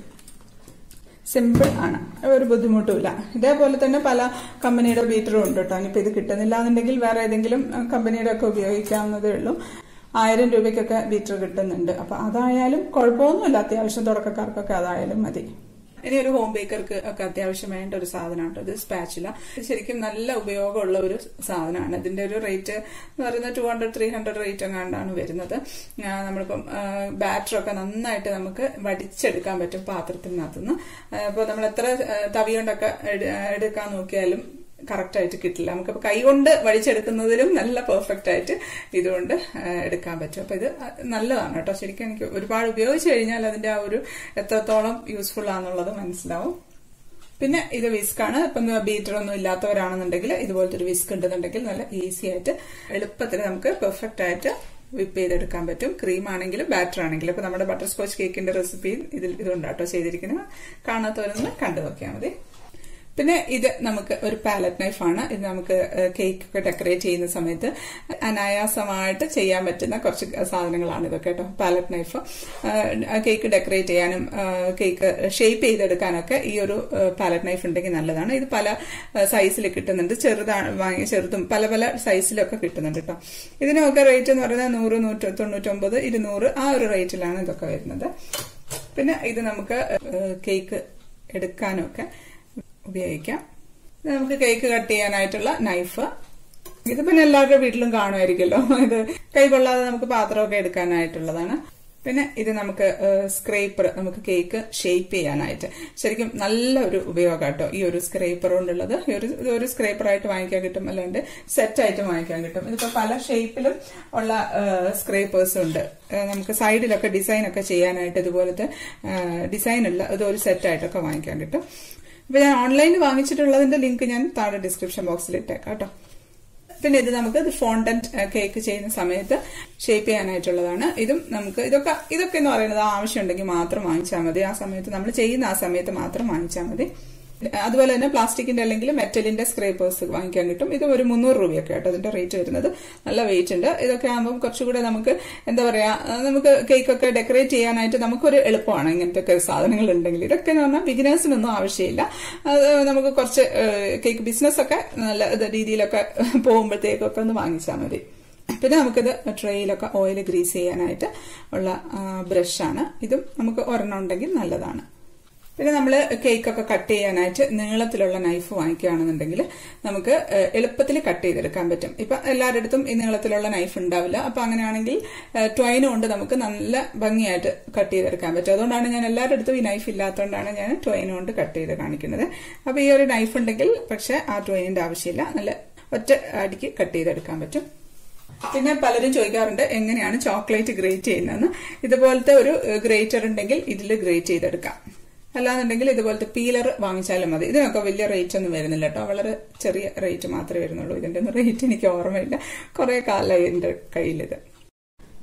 സിമ്പിൾ ആണ് ഒരു ബുദ്ധിമുട്ടുമില്ല ഇതേപോലെ തന്നെ പല കമ്പനിയുടെ ബീറ്ററും ഉണ്ട് കേട്ടോ ഇനിയിപ്പോൾ ഇത് കിട്ടുന്നില്ല എന്നുണ്ടെങ്കിൽ വേറെ ഏതെങ്കിലും കമ്പനിയുടെ ഒക്കെ ഉപയോഗിക്കാവുന്നതേ ഉള്ളൂ ആയിരം രൂപയ്ക്കൊക്കെ ബീറ്റർ കിട്ടുന്നുണ്ട് അപ്പൊ അതായാലും കുഴപ്പമൊന്നുമില്ല അത്യാവശ്യം തുടക്കക്കാർക്കൊക്കെ അതായാലും മതി ഇനി ഒരു ഹോം ബേക്കർക്ക് ഒക്കെ അത്യാവശ്യം വേണ്ട ഒരു സാധനമാണ് ഇത് സ്പാച്ചില ഇത് ശരിക്കും നല്ല ഉപയോഗമുള്ള ഒരു സാധനമാണ് ഇതിന്റെ ഒരു റേറ്റ് എന്ന് പറയുന്നത് two hundred three hundred rate എങ്ങാണ്ടാണ് വരുന്നത് നമ്മളിപ്പം ബാറ്ററൊക്കെ നന്നായിട്ട് നമുക്ക് വടിച്ചെടുക്കാൻ പറ്റും പാത്രത്തിനകത്തുനിന്ന് അപ്പോൾ നമ്മൾ എത്ര തവി കൊണ്ടൊക്കെ എടുക്കാൻ നോക്കിയാലും കറക്റ്റ് ആയിട്ട് കിട്ടില്ല നമുക്ക് കൈ കൊണ്ട് വടിച്ചെടുക്കുന്നതിലും നല്ല പെർഫെക്റ്റ് ആയിട്ട് ഇതുകൊണ്ട് എടുക്കാൻ പറ്റും അപ്പൊ ഇത് നല്ലതാണ് കേട്ടോ ശരിക്കും എനിക്ക് ഒരുപാട് ഉപയോഗിച്ച് കഴിഞ്ഞാൽ അതിന്റെ ആ ഒരു എത്രത്തോളം യൂസ്ഫുൾ ആണെന്നുള്ളത് മനസ്സിലാവും പിന്നെ ഇത് വിസ്കാണ് ഇപ്പം ബീറ്റർ ഒന്നും ഇല്ലാത്തവരാണെന്നുണ്ടെങ്കിൽ ഇതുപോലത്തെ ഒരു വിസ്ക് ഉണ്ടെന്നുണ്ടെങ്കിൽ നല്ല ഈസി ആയിട്ട് എളുപ്പത്തിൽ നമുക്ക് പെർഫെക്റ്റ് ആയിട്ട് വിപ്പ് ചെയ്തെടുക്കാൻ പറ്റും ക്രീം ആണെങ്കിലും ബാറ്റർ ആണെങ്കിലും ഇപ്പൊ നമ്മുടെ ബട്ടർ സ്കോച്ച് കേക്കിന്റെ റെസിപ്പി ഇതിൽ ഇതുണ്ടാട്ടോ ചെയ്തിരിക്കുന്നത് കാണാത്തവരൊന്ന് കണ്ടു നോക്കിയാൽ മതി പിന്നെ ഇത് നമുക്ക് ഒരു പാലറ്റ് നൈഫാണ് ഇത് നമുക്ക് കേക്ക് ഒക്കെ ഡെക്കറേറ്റ് ചെയ്യുന്ന സമയത്ത് അനായാസമായിട്ട് ചെയ്യാൻ പറ്റുന്ന കുറച്ച് സാധനങ്ങളാണ് ഇതൊക്കെ കേട്ടോ പാലറ്റ് നൈഫ് കേക്ക് ഡെക്കറേറ്റ് ചെയ്യാനും കേക്ക് ഷേപ്പ് ചെയ്തെടുക്കാനൊക്കെ ഈ ഒരു പാലറ്റ് നൈഫ് ഉണ്ടെങ്കിൽ നല്ലതാണ് ഇത് പല സൈസിൽ കിട്ടുന്നുണ്ട് ചെറുതാണ് വാങ്ങി ചെറുതും പല പല സൈസിലൊക്കെ കിട്ടുന്നുണ്ട് കേട്ടോ ഇതിനൊക്കെ റേറ്റ് എന്ന് പറയുന്നത് നൂറ് നൂറ്റി തൊണ്ണൂറ്റൊമ്പത് ഇരുന്നൂറ് ആ ഒരു റേറ്റിലാണ് ഇതൊക്കെ വരുന്നത് പിന്നെ ഇത് നമുക്ക് കേക്ക് എടുക്കാനൊക്കെ ഉപയോഗിക്കാം നമുക്ക് കേക്ക് കട്ട് ചെയ്യാനായിട്ടുള്ള നൈഫ് ഇത് പിന്നെ എല്ലാവരുടെ വീട്ടിലും കാണുമായിരിക്കുമല്ലോ ഇത് കൈ കൊള്ളാതെ നമുക്ക് പാത്രമൊക്കെ എടുക്കാനായിട്ടുള്ളതാണ് പിന്നെ ഇത് നമുക്ക് സ്ക്രേപ്പർ നമുക്ക് കേക്ക് ഷേപ്പ് ചെയ്യാനായിട്ട് ശരിക്കും നല്ല ഒരു ഉപയോഗം കേട്ടോ ഈ ഒരു സ്ക്രേപ്പർ കൊണ്ടുള്ളത് ഈ ഒരു ഒരു സ്ക്രേപ്പറായിട്ട് വാങ്ങിക്കാൻ കിട്ടും അല്ലാണ്ട് സെറ്റായിട്ട് വാങ്ങിക്കാൻ കിട്ടും ഇതിപ്പോ പല ഷേപ്പിലും ഉള്ള സ്ക്രേപ്പേഴ്സ് ഉണ്ട് നമുക്ക് സൈഡിലൊക്കെ ഡിസൈൻ ഒക്കെ ചെയ്യാനായിട്ട് ഇതുപോലത്തെ ഡിസൈനുള്ള ഇത് ഒരു സെറ്റായിട്ടൊക്കെ വാങ്ങിക്കാൻ കിട്ടും ഇപ്പൊ ഞാൻ ഓൺലൈനിൽ വാങ്ങിച്ചിട്ടുള്ളതിന്റെ ലിങ്ക് ഞാൻ താഴെ ഡിസ്ക്രിപ്ഷൻ ബോക്സിൽ ഇട്ടേക്കാം കേട്ടോ പിന്നെ ഇത് നമുക്ക് ഫോണ്ടന്റ് കേക്ക് ചെയ്യുന്ന സമയത്ത് ഷേപ്പ് ചെയ്യാനായിട്ടുള്ളതാണ് ഇതും നമുക്ക് ഇതൊക്കെ ഇതൊക്കെ എന്ന് പറയുന്നത് ആവശ്യമുണ്ടെങ്കിൽ മാത്രം വാങ്ങിച്ചാൽ മതി ആ സമയത്ത് നമ്മൾ ചെയ്യുന്ന ആ സമയത്ത് മാത്രം വാങ്ങിച്ചാൽ മതി അതുപോലെ തന്നെ പ്ലാസ്റ്റിക്കിന്റെ അല്ലെങ്കിൽ മെറ്റലിന്റെ സ്ക്രേപ്പേഴ്സ് വാങ്ങിക്കാൻ കിട്ടും ഇത് ഒരു മുന്നൂറ് രൂപയൊക്കെ ആട്ടോ അതിന്റെ റേറ്റ് വരുന്നത് നല്ല വെയിറ്റ് ഉണ്ട് ഇതൊക്കെ ആകുമ്പോൾ കുറച്ചുകൂടെ നമുക്ക് എന്താ പറയാ നമുക്ക് കേക്കൊക്കെ ഡെക്കറേറ്റ് ചെയ്യാനായിട്ട് നമുക്കൊരു എളുപ്പമാണ് ഇങ്ങനത്തെ സാധനങ്ങൾ ഉണ്ടെങ്കിൽ ഇതൊക്കെ എന്ന് പറഞ്ഞാൽ ബിഗിനേഴ്സിനൊന്നും ആവശ്യമില്ല അത് നമുക്ക് കുറച്ച് കേക്ക് ബിസിനസ് ഒക്കെ നല്ല രീതിയിലൊക്കെ പോകുമ്പോഴത്തേക്കൊക്കെ ഒന്ന് വാങ്ങിച്ചാൽ മതി പിന്നെ നമുക്കിത് ട്രേയിലൊക്കെ ഓയിൽ ഗ്രീസ് ചെയ്യാനായിട്ട് ഉള്ള ബ്രഷാണ് ഇതും നമുക്ക് ഒരെണ്ണം ഉണ്ടെങ്കിൽ നല്ലതാണ് പിന്നെ നമ്മൾ കേക്കൊക്കെ കട്ട് ചെയ്യാനായിട്ട് നീളത്തിലുള്ള നൈഫ് വാങ്ങിക്കുകയാണെന്നുണ്ടെങ്കിൽ നമുക്ക് എളുപ്പത്തിൽ കട്ട് ചെയ്തെടുക്കാൻ പറ്റും ഇപ്പൊ എല്ലാവരുടെ അടുത്തും ഈ നീളത്തിലുള്ള നൈഫ് ഉണ്ടാവില്ല അപ്പൊ അങ്ങനെയാണെങ്കിൽ ട്വൈൻ കൊണ്ട് നമുക്ക് നല്ല ഭംഗിയായിട്ട് കട്ട് ചെയ്തെടുക്കാൻ പറ്റും അതുകൊണ്ടാണ് ഞാൻ എല്ലാവരുടെ അടുത്തും ഈ നൈഫ് ഇല്ലാത്തതുകൊണ്ടാണ് ഞാൻ ട്വൈൻ കൊണ്ട് കട്ട് ചെയ്ത് കാണിക്കുന്നത് അപ്പൊ ഈ ഒരു നൈഫ് ഉണ്ടെങ്കിൽ പക്ഷെ ആ ട്വൈനിന്റെ ആവശ്യമില്ല നല്ല ഒറ്റ അടിക്ക് കട്ട് ചെയ്തെടുക്കാൻ പറ്റും പിന്നെ പലരും ചോദിക്കാറുണ്ട് എങ്ങനെയാണ് ചോക്ലേറ്റ് ഗ്രേറ്റ് ചെയ്യുന്നതെന്ന് ഇതുപോലത്തെ ഒരു ഗ്രേറ്റർ ഉണ്ടെങ്കിൽ ഇതിൽ ഗ്രേറ്റ് ചെയ്തെടുക്കാം അല്ലാന്നുണ്ടെങ്കിൽ ഇതുപോലത്തെ പീലർ വാങ്ങിച്ചാലും മതി ഇതിനൊക്കെ വലിയ റേറ്റ് ഒന്നും വരുന്നില്ല കേട്ടോ വളരെ ചെറിയ റേറ്റ് മാത്രമേ വരുന്നുള്ളൂ ഇതിന്റെ ഒന്നും റേറ്റ് എനിക്ക് ഓർമ്മയില്ല കുറെ കാലമായി എന്റെ കയ്യിലിത്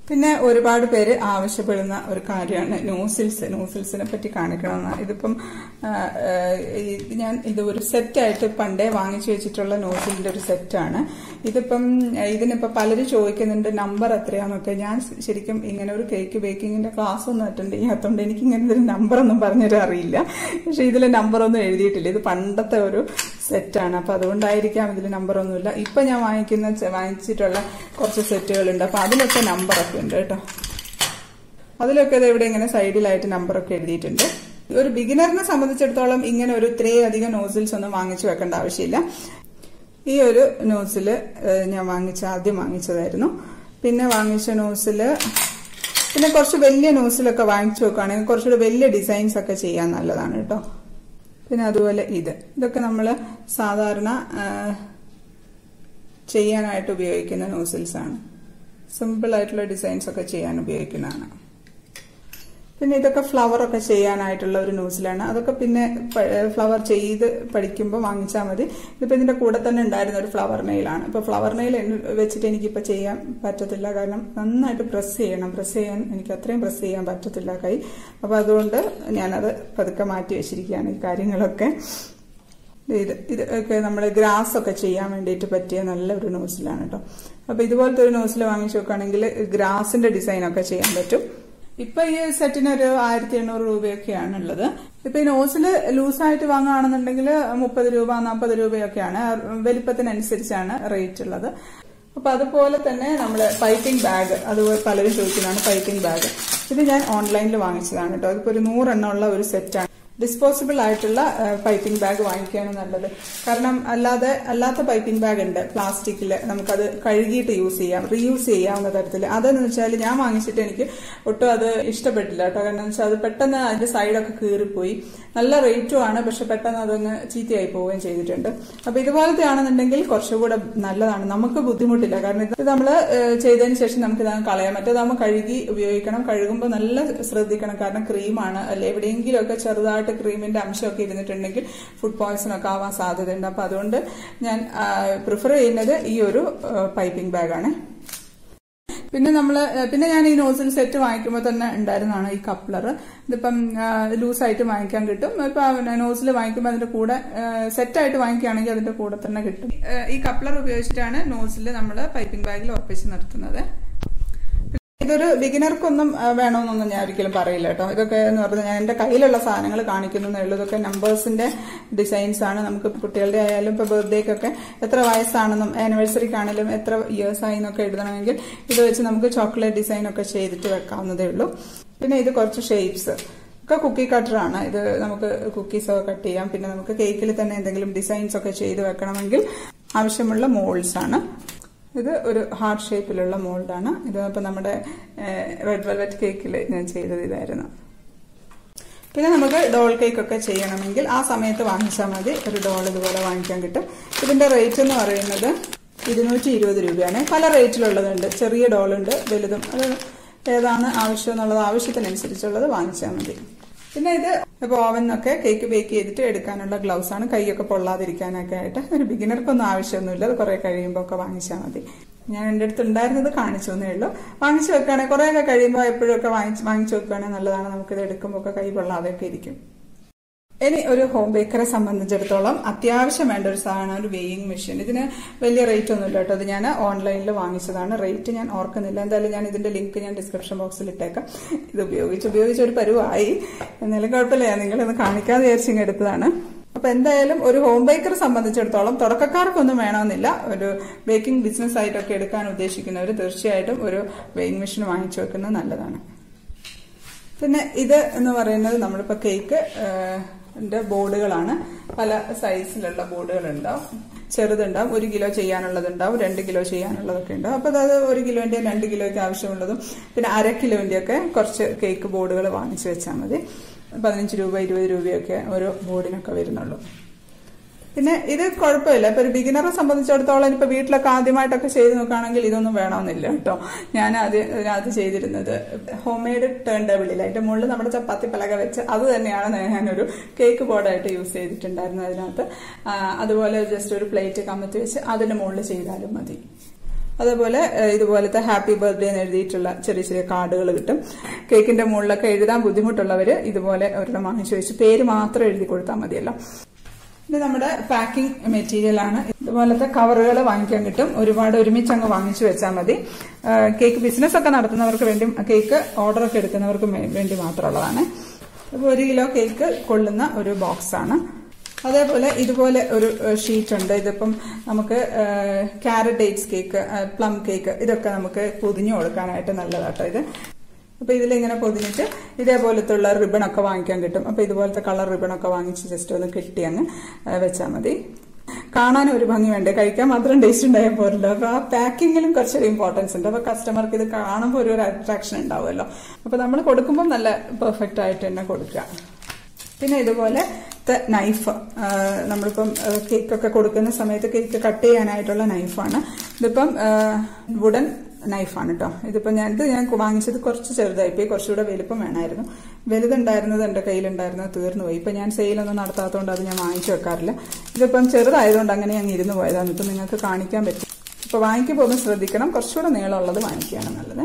പിന്നെ ഒരുപാട് പേര് ആവശ്യപ്പെടുന്ന ഒരു കാര്യമാണ് ന്യൂസിൽസ് ന്യൂസിൽസിനെ പറ്റി കാണിക്കണമെന്ന് ഇതിപ്പം ആ, ആ, ഇത് ഞാൻ ഇത് ഒരു സെറ്റായിട്ട് പണ്ടേ വാങ്ങിച്ചു വെച്ചിട്ടുള്ള ന്യൂസിലിന്റെ ഒരു സെറ്റാണ് ഇതിപ്പം ആ, ഇതിനിപ്പോ പലരും ചോദിക്കുന്നുണ്ട് നമ്പർ എത്രയാന്നൊക്കെ ഞാൻ ശരിക്കും ഇങ്ങനെ ഒരു കേക്ക് ബേക്കിങ്ങിന്റെ ക്ലാസ് ഒന്നും അറ്റൻഡ് ചെയ്യാത്തതുകൊണ്ട് എനിക്ക് ഇങ്ങനെ ഒരു നമ്പർ ഒന്നും പറഞ്ഞുതരാൻ അറിയില്ല പക്ഷെ ഇതിൽ നമ്പർ ഒന്നും എഴുതിയിട്ടില്ല ഇത് പണ്ടത്തെ ഒരു സെറ്റാണ് അപ്പൊ അതുകൊണ്ടായിരിക്കാം ഇതിൽ നമ്പർ ഒന്നുമില്ല ഇപ്പൊ ഞാൻ വാങ്ങിക്കുന്ന ചെ- വാങ്ങിച്ചിട്ടുള്ള കുറച്ച് സെറ്റുകളുണ്ട് അപ്പൊ അതിലൊക്കെ നമ്പറൊക്കെ ഉണ്ട് കേട്ടോ അതിലൊക്കെ ഇത് ഇവിടെ ഇങ്ങനെ സൈഡിലായിട്ട് നമ്പറൊക്കെ എഴുതിയിട്ടുണ്ട് ഒരു ബിഗിനറിനെ സംബന്ധിച്ചിടത്തോളം ഇങ്ങനെ ഒരു ഇത്രയും അധികം നോസിൽസ് ഒന്നും വാങ്ങിച്ചു വെക്കേണ്ട ആവശ്യമില്ല ഈ ഒരു നോസില് ഞാൻ വാങ്ങിച്ച ആദ്യം വാങ്ങിച്ചതായിരുന്നു പിന്നെ വാങ്ങിച്ച നോസില് പിന്നെ കുറച്ച് വലിയ നോസിലൊക്കെ വാങ്ങിച്ചു വെക്കുകയാണെങ്കിൽ കുറച്ചുകൂടെ വലിയ ഡിസൈൻസ് ഒക്കെ ചെയ്യാൻ നല്ലതാണ് കേട്ടോ പിന്നെ അതുപോലെ ഇത് ഇതൊക്കെ നമ്മൾ സാധാരണ ആ, ചെയ്യാനായിട്ട് ഉപയോഗിക്കുന്ന നോസിൽസ് ആണ് സിമ്പിൾ ആയിട്ടുള്ള ഡിസൈൻസ് ഒക്കെ ചെയ്യാൻ ഉപയോഗിക്കുന്നതാണ് പിന്നെ ഇതൊക്കെ ഫ്ലവർ ഒക്കെ ചെയ്യാനായിട്ടുള്ള ഒരു ന്യൂസിലാണ് അതൊക്കെ പിന്നെ ഫ്ലവർ ചെയ്ത് പഠിക്കുമ്പോൾ വാങ്ങിച്ചാൽ മതി ഇതിപ്പോ ഇതിന്റെ കൂടെ തന്നെ ഉണ്ടായിരുന്ന ഒരു ഫ്ലവർ നെയിലാണ് ഇപ്പൊ ഫ്ലവർ നെയിൽ വെച്ചിട്ട് എനിക്കിപ്പോ ചെയ്യാൻ പറ്റത്തില്ല കാരണം നന്നായിട്ട് പ്രസ് ചെയ്യണം പ്രസ് ചെയ്യാൻ എനിക്ക് അത്രയും പ്രസ് ചെയ്യാൻ പറ്റത്തില്ല കൈ അപ്പൊ അതുകൊണ്ട് ഞാനത് പതുക്കെ മാറ്റി വെച്ചിരിക്കുകയാണ് ഈ കാര്യങ്ങളൊക്കെ ഇത് ഇത് ഒക്കെ നമ്മൾ ഗ്രാസ് ഒക്കെ ചെയ്യാൻ വേണ്ടിയിട്ട് പറ്റിയ നല്ലൊരു നോസിലാണ് കേട്ടോ അപ്പൊ ഇതുപോലത്തെ ഒരു നോസിൽ വാങ്ങിച്ചു നോക്കുകയാണെങ്കിൽ ഗ്രാസിന്റെ ഡിസൈൻ ഒക്കെ ചെയ്യാൻ പറ്റും ഇപ്പൊ ഈ സെറ്റിന് ഒരു ആയിരത്തി എണ്ണൂറ് രൂപയൊക്കെയാണ് ഉള്ളത് ഇപ്പൊ ഈ നോസിൽ ലൂസായിട്ട് വാങ്ങുകയാണെന്നുണ്ടെങ്കിൽ മുപ്പത് രൂപ നാൽപ്പത് രൂപയൊക്കെയാണ് വലിപ്പത്തിനനുസരിച്ചാണ് റേറ്റ് ഉള്ളത് അപ്പൊ അതുപോലെ തന്നെ നമ്മുടെ പൈപ്പിംഗ് ബാഗ് അത് പലരും ചോദിക്കുന്നതാണ് പൈപ്പിംഗ് ബാഗ് ഇത് ഞാൻ ഓൺലൈനിൽ വാങ്ങിച്ചതാണ് കേട്ടോ അതിപ്പോ ഒരു നൂറെണ്ണം ഉള്ള ഒരു സെറ്റാണ് ഡിസ്പോസിബിൾ ആയിട്ടുള്ള പൈപ്പിംഗ് ബാഗ് വാങ്ങിക്കുകയാണ് നല്ലത് കാരണം അല്ലാതെ അല്ലാത്ത പൈപ്പിംഗ് ബാഗ് ഉണ്ട് പ്ലാസ്റ്റിക്കിൽ നമുക്കത് കഴുകിയിട്ട് യൂസ് ചെയ്യാം റീയൂസ് ചെയ്യാവുന്ന തരത്തിൽ അതെന്ന് വെച്ചാൽ ഞാൻ വാങ്ങിച്ചിട്ട് എനിക്ക് ഒട്ടും അത് ഇഷ്ടപ്പെട്ടില്ല കേട്ടോ കാരണം വെച്ചാൽ അത് പെട്ടെന്ന് അതിന്റെ സൈഡൊക്കെ കീറിപ്പോയി നല്ല റേറ്റും ആണ് പക്ഷെ പെട്ടെന്ന് അതൊന്ന് ചീത്തയായി പോവുകയും ചെയ്തിട്ടുണ്ട് അപ്പൊ ഇതുപോലത്തെ ആണെന്നുണ്ടെങ്കിൽ കുറച്ചുകൂടെ നല്ലതാണ് നമുക്ക് ബുദ്ധിമുട്ടില്ല കാരണം ഇത് നമ്മൾ ചെയ്തതിന് ശേഷം നമുക്ക് ഇതാണ് കളയാൻ മറ്റേതാകുമ്പോൾ കഴുകി ഉപയോഗിക്കണം കഴുകുമ്പോൾ നല്ല ശ്രദ്ധിക്കണം കാരണം ക്രീമാണ് അല്ലെ എവിടെയെങ്കിലുമൊക്കെ ചെറുതായിട്ട് ക്രീമിന്റെ അംശമൊക്കെ ഇരുന്നിട്ടുണ്ടെങ്കിൽ ഫുഡ് പോയ്സൺ ഒക്കെ ആവാൻ സാധ്യതയുണ്ട് അപ്പൊ അതുകൊണ്ട് ഞാൻ പ്രിഫർ ചെയ്യുന്നത് ഈ ഒരു പൈപ്പിംഗ് ബാഗാണ് പിന്നെ നമ്മള് പിന്നെ ഞാൻ ഈ നോസിൽ സെറ്റ് വാങ്ങിക്കുമ്പോൾ തന്നെ ഉണ്ടായിരുന്നതാണ് ഈ കപ്ലർ ഇതിപ്പം ലൂസായിട്ട് വാങ്ങിക്കാൻ കിട്ടും ഇപ്പൊ നോസിൽ വാങ്ങിക്കുമ്പോൾ അതിന്റെ കൂടെ സെറ്റായിട്ട് വാങ്ങിക്കുകയാണെങ്കിൽ അതിന്റെ കൂടെ തന്നെ കിട്ടും ഈ കപ്ലർ ഉപയോഗിച്ചിട്ടാണ് നോസിൽ നമ്മൾ പൈപ്പിംഗ് ബാഗിൽ ഉറപ്പിച്ച് നിർത്തുന്നത് ഇതൊരു ബിഗിനർക്കൊന്നും വേണമെന്നൊന്നും ഞാൻ ഒരിക്കലും പറയില്ല കേട്ടോ ഇതൊക്കെ എന്ന് പറഞ്ഞാൽ ഞാൻ എന്റെ കയ്യിലുള്ള സാധനങ്ങൾ കാണിക്കുന്നേ ഉള്ളൂ ഇതൊക്കെ നമ്പേഴ്സിന്റെ ഡിസൈൻസ് ആണ് നമുക്ക് കുട്ടികളുടെ ആയാലും ഇപ്പൊ ബർത്ത്ഡേക്കൊക്കെ എത്ര വയസ്സാണെന്നും ആനിവേഴ്സറിക്കാണെങ്കിലും എത്ര ഇയേഴ്സ് ആയി എന്നൊക്കെ എഴുതണമെങ്കിൽ ഇത് വെച്ച് നമുക്ക് ചോക്ലേറ്റ് ഡിസൈൻ ഒക്കെ ചെയ്തിട്ട് വെക്കാവുന്നതേ ഉള്ളൂ പിന്നെ ഇത് കുറച്ച് ഷേപ്സ് ഒക്കെ കുക്കി കട്ടറാണ് ഇത് നമുക്ക് കുക്കീസ് ഒക്കെ കട്ട് ചെയ്യാം പിന്നെ നമുക്ക് കേക്കിൽ തന്നെ എന്തെങ്കിലും ഡിസൈൻസ് ഒക്കെ ചെയ്ത് വെക്കണമെങ്കിൽ ആവശ്യമുള്ള മോൾഡ്സ് ആണ് ഇത് ഒരു ഹാർട്ട് ഷേപ്പിലുള്ള മോൾഡാണ് ഇത് ഇപ്പം നമ്മുടെ റെഡ് വെൽവെറ്റ് കേക്കിൽ ഞാൻ ചെയ്തത് ഇതായിരുന്നു പിന്നെ നമുക്ക് ഡോൾ കേക്ക് ഒക്കെ ചെയ്യണമെങ്കിൽ ആ സമയത്ത് വാങ്ങിച്ചാൽ മതി ഒരു ഡോൾ ഇതുപോലെ വാങ്ങിക്കാൻ കിട്ടും ഇതിന്റെ റേറ്റ് എന്ന് പറയുന്നത് ഇരുന്നൂറ്റി ഇരുപത് രൂപയാണ് പല റേറ്റിലുള്ളതുണ്ട് ചെറിയ ഡോളുണ്ട് വലുതും അത് ഏതാണ് ആവശ്യം എന്നുള്ളത് ആവശ്യത്തിനനുസരിച്ചുള്ളത് വാങ്ങിച്ചാൽ മതി പിന്നെ ഇത് ഇപ്പോൾ ഓവനൊക്കെ കേക്ക് ബേക്ക് ചെയ്തിട്ട് എടുക്കാനുള്ള ഗ്ലൗസ് ആണ് കൈയൊക്കെ പൊള്ളാതിരിക്കാനൊക്കെ ആയിട്ട് ഒരു ബിഗിനർക്കൊന്നും ആവശ്യമൊന്നുമില്ല അത് കുറെ കഴിയുമ്പോൾ ഒക്കെ വാങ്ങിച്ചാൽ മതി ഞാൻ എൻ്റെ അടുത്ത് ഉണ്ടായിരുന്നത് കാണിച്ചു എന്നേ ഉള്ളൂ വാങ്ങിച്ചു വെക്കുകയാണെങ്കിൽ കുറേയൊക്കെ കഴിയുമ്പോൾ എപ്പോഴും ഒക്കെ വാങ്ങിച്ച് വാങ്ങിച്ചു വെക്കുകയാണെങ്കിൽ നല്ലതാണ് നമുക്കിത് എടുക്കുമ്പോൾ ഒക്കെ കൈ പൊള്ളാതെയൊക്കെ ഇരിക്കും ഇനി ഒരു ഹോം ബേക്കറെ സംബന്ധിച്ചിടത്തോളം അത്യാവശ്യം വേണ്ട ഒരു സാധനമാണ് ഒരു വെയിങ് മെഷീൻ ഇതിന് വലിയ റേറ്റ് ഒന്നുമില്ല കേട്ടോ അത് ഞാൻ ഓൺലൈനിൽ വാങ്ങിച്ചതാണ് റേറ്റ് ഞാൻ ഓർക്കുന്നില്ല എന്തായാലും ഞാൻ ഇതിന്റെ ലിങ്ക് ഞാൻ ഡിസ്ക്രിപ്ഷൻ ബോക്സിൽ ഇട്ടേക്കാം ഇത് ഉപയോഗിച്ച് ഉപയോഗിച്ച് ഒരു പരുവായി എന്നാലും കുഴപ്പമില്ല നിങ്ങളൊന്ന് കാണിക്കാതെ വിചാരിച്ചിങ്ങ് എടുത്തതാണ് അപ്പൊ എന്തായാലും ഒരു ഹോം ബേക്കറെ സംബന്ധിച്ചിടത്തോളം തുടക്കക്കാർക്കൊന്നും വേണമെന്നില്ല ഒരു ബേക്കിംഗ് ബിസിനസ് ആയിട്ടൊക്കെ എടുക്കാൻ ഉദ്ദേശിക്കുന്നവർ തീർച്ചയായിട്ടും ഒരു വെയിങ് മെഷീൻ വാങ്ങിച്ചു വെക്കുന്നത് നല്ലതാണ് പിന്നെ ഇത് എന്ന് പറയുന്നത് നമ്മളിപ്പോ കേക്ക് ബോർഡുകളാണ് പല സൈസിലുള്ള ബോർഡുകൾ ഉണ്ടാവും ചെറുതുണ്ടാവും ഒരു കിലോ ചെയ്യാനുള്ളതുണ്ടാവും രണ്ട് കിലോ ചെയ്യാനുള്ളതൊക്കെ ഉണ്ടാവും അപ്പൊ അത് ഒരു കിലോന്റെ രണ്ട് കിലോയ്ക്ക് ആവശ്യമുള്ളതും പിന്നെ അര കിലോന്റെ ഒക്കെ കുറച്ച് കേക്ക് ബോർഡുകൾ വാങ്ങിച്ചു വെച്ചാൽ മതി പതിനഞ്ച് രൂപ ഇരുപത് രൂപയൊക്കെ ഓരോ ബോർഡിനൊക്കെ വരുന്നുള്ളൂ പിന്നെ ഇത് കുഴപ്പമില്ല ഇപ്പൊ ഒരു ബിഗിനറെ സംബന്ധിച്ചിടത്തോളം ഇപ്പൊ വീട്ടിലൊക്കെ ആദ്യമായിട്ടൊക്കെ ചെയ്ത് നോക്കുകയാണെങ്കിൽ ഇതൊന്നും വേണമെന്നില്ല കേട്ടോ ഞാൻ ആദ്യം ഇതിനകത്ത് ചെയ്തിരുന്നത് ഹോം മെയ്ഡ് ടേൺ ടേബിളിൽ അതിന്റെ മുകളിൽ നമ്മുടെ ചപ്പാത്തി പലക വെച്ച് അത് തന്നെയാണ് ഞാനൊരു കേക്ക് ബോർഡായിട്ട് യൂസ് ചെയ്തിട്ടുണ്ടായിരുന്നത് അതിനകത്ത് അതുപോലെ ജസ്റ്റ് ഒരു പ്ലേറ്റ് കമത്തി വെച്ച് അതിന്റെ മുകളിൽ ചെയ്താലും മതി അതേപോലെ ഏഹ്, ഇതുപോലത്തെ ഹാപ്പി ബർത്ത്ഡേ എന്ന് എഴുതിയിട്ടുള്ള ചെറിയ ചെറിയ കാർഡുകൾ കിട്ടും കേക്കിന്റെ മുകളിലൊക്കെ എഴുതാൻ ബുദ്ധിമുട്ടുള്ളവര് ഇതുപോലെ ഒരെണ്ണം വാങ്ങിച്ചു വെച്ച് പേര് മാത്രം എഴുതി കൊടുത്താൽ മതിയല്ലോ ഇത് നമ്മുടെ പാക്കിംഗ് മെറ്റീരിയൽ ആണ് ഇതുപോലത്തെ കവറുകൾ വാങ്ങിക്കാൻ കിട്ടും ഒരുപാട് ഒരുമിച്ച് അങ്ങ് വാങ്ങിച്ചു വെച്ചാൽ മതി ആ, കേക്ക് ബിസിനസ് ഒക്കെ നടത്തുന്നവർക്ക് വേണ്ടി കേക്ക് ഓർഡർ ഒക്കെ എടുക്കുന്നവർക്ക് മേ- വേണ്ടി മാത്രമുള്ളതാണ് അപ്പോൾ ഒരു കിലോ കേക്ക് കൊള്ളുന്ന ഒരു ബോക്സ് ആണ് അതേപോലെ ഇതുപോലെ ഒരു ഷീറ്റ് ഉണ്ട് ഇതിപ്പം നമുക്ക് carrot dates cake plum cake ഇതൊക്കെ നമുക്ക് പൊതിഞ്ഞു കൊടുക്കാനായിട്ട് നല്ലതാട്ടോ ഇത് അപ്പൊ ഇതിലിങ്ങനെ പൊതിഞ്ഞിട്ട് ഇതേപോലത്തെ ഉള്ള റിബൺ ഒക്കെ വാങ്ങിക്കാൻ കിട്ടും അപ്പൊ ഇതുപോലത്തെ കളർ റിബൺ ഒക്കെ വാങ്ങിച്ച് ജസ്റ്റ് ഒന്ന് കെട്ടി അങ്ങ് വെച്ചാൽ മതി കാണാൻ ഒരു ഭംഗി വേണ്ടേ കഴിക്കാൻ മാത്രം ടേസ്റ്റ് ഉണ്ടായാൽ പോരല്ലോ അപ്പൊ ആ പാക്കിങ്ങിലും കുറച്ചൊരു ഇമ്പോർട്ടൻസ് ഉണ്ട് അപ്പൊ കസ്റ്റമർക്ക് ഇത് കാണുമ്പോൾ ഒരു അട്രാക്ഷൻ ഉണ്ടാവുമല്ലോ അപ്പൊ നമ്മൾ കൊടുക്കുമ്പോൾ നല്ല പെർഫെക്റ്റ് ആയിട്ട് തന്നെ കൊടുക്കുക പിന്നെ ഇതുപോലെ നൈഫ് നമ്മളിപ്പം കേക്കൊക്കെ കൊടുക്കുന്ന സമയത്ത് കേക്ക് കട്ട് ചെയ്യാനായിട്ടുള്ള നൈഫാണ് ഇതിപ്പം വുഡൻ നൈഫാണ് കേട്ടോ ഇതിപ്പം ഞാൻ ഇത് ഞാൻ വാങ്ങിച്ചത് കുറച്ച് ചെറുതായിപ്പോയി കുറച്ചുകൂടെ വലുപ്പം വേണമായിരുന്നു വലുതുണ്ടായിരുന്നത് എൻ്റെ കയ്യിലുണ്ടായിരുന്നത് തീർന്നു പോയി ഇപ്പം ഞാൻ സെയിലൊന്നും നടത്താത്തതുകൊണ്ട് അത് ഞാൻ വാങ്ങിച്ചു വെക്കാറില്ല ഇതിപ്പം ചെറുതായതുകൊണ്ട് അങ്ങനെ ഞാൻ ഇരുന്ന് പോയതാണ് ഇപ്പം നിങ്ങൾക്ക് കാണിക്കാൻ പറ്റും ഇപ്പോൾ വാങ്ങിക്കാൻ പോകുമ്പോൾ ശ്രദ്ധിക്കണം കുറച്ചുകൂടെ നീളമുള്ളത് വാങ്ങിക്കുകയാണ് നല്ലത്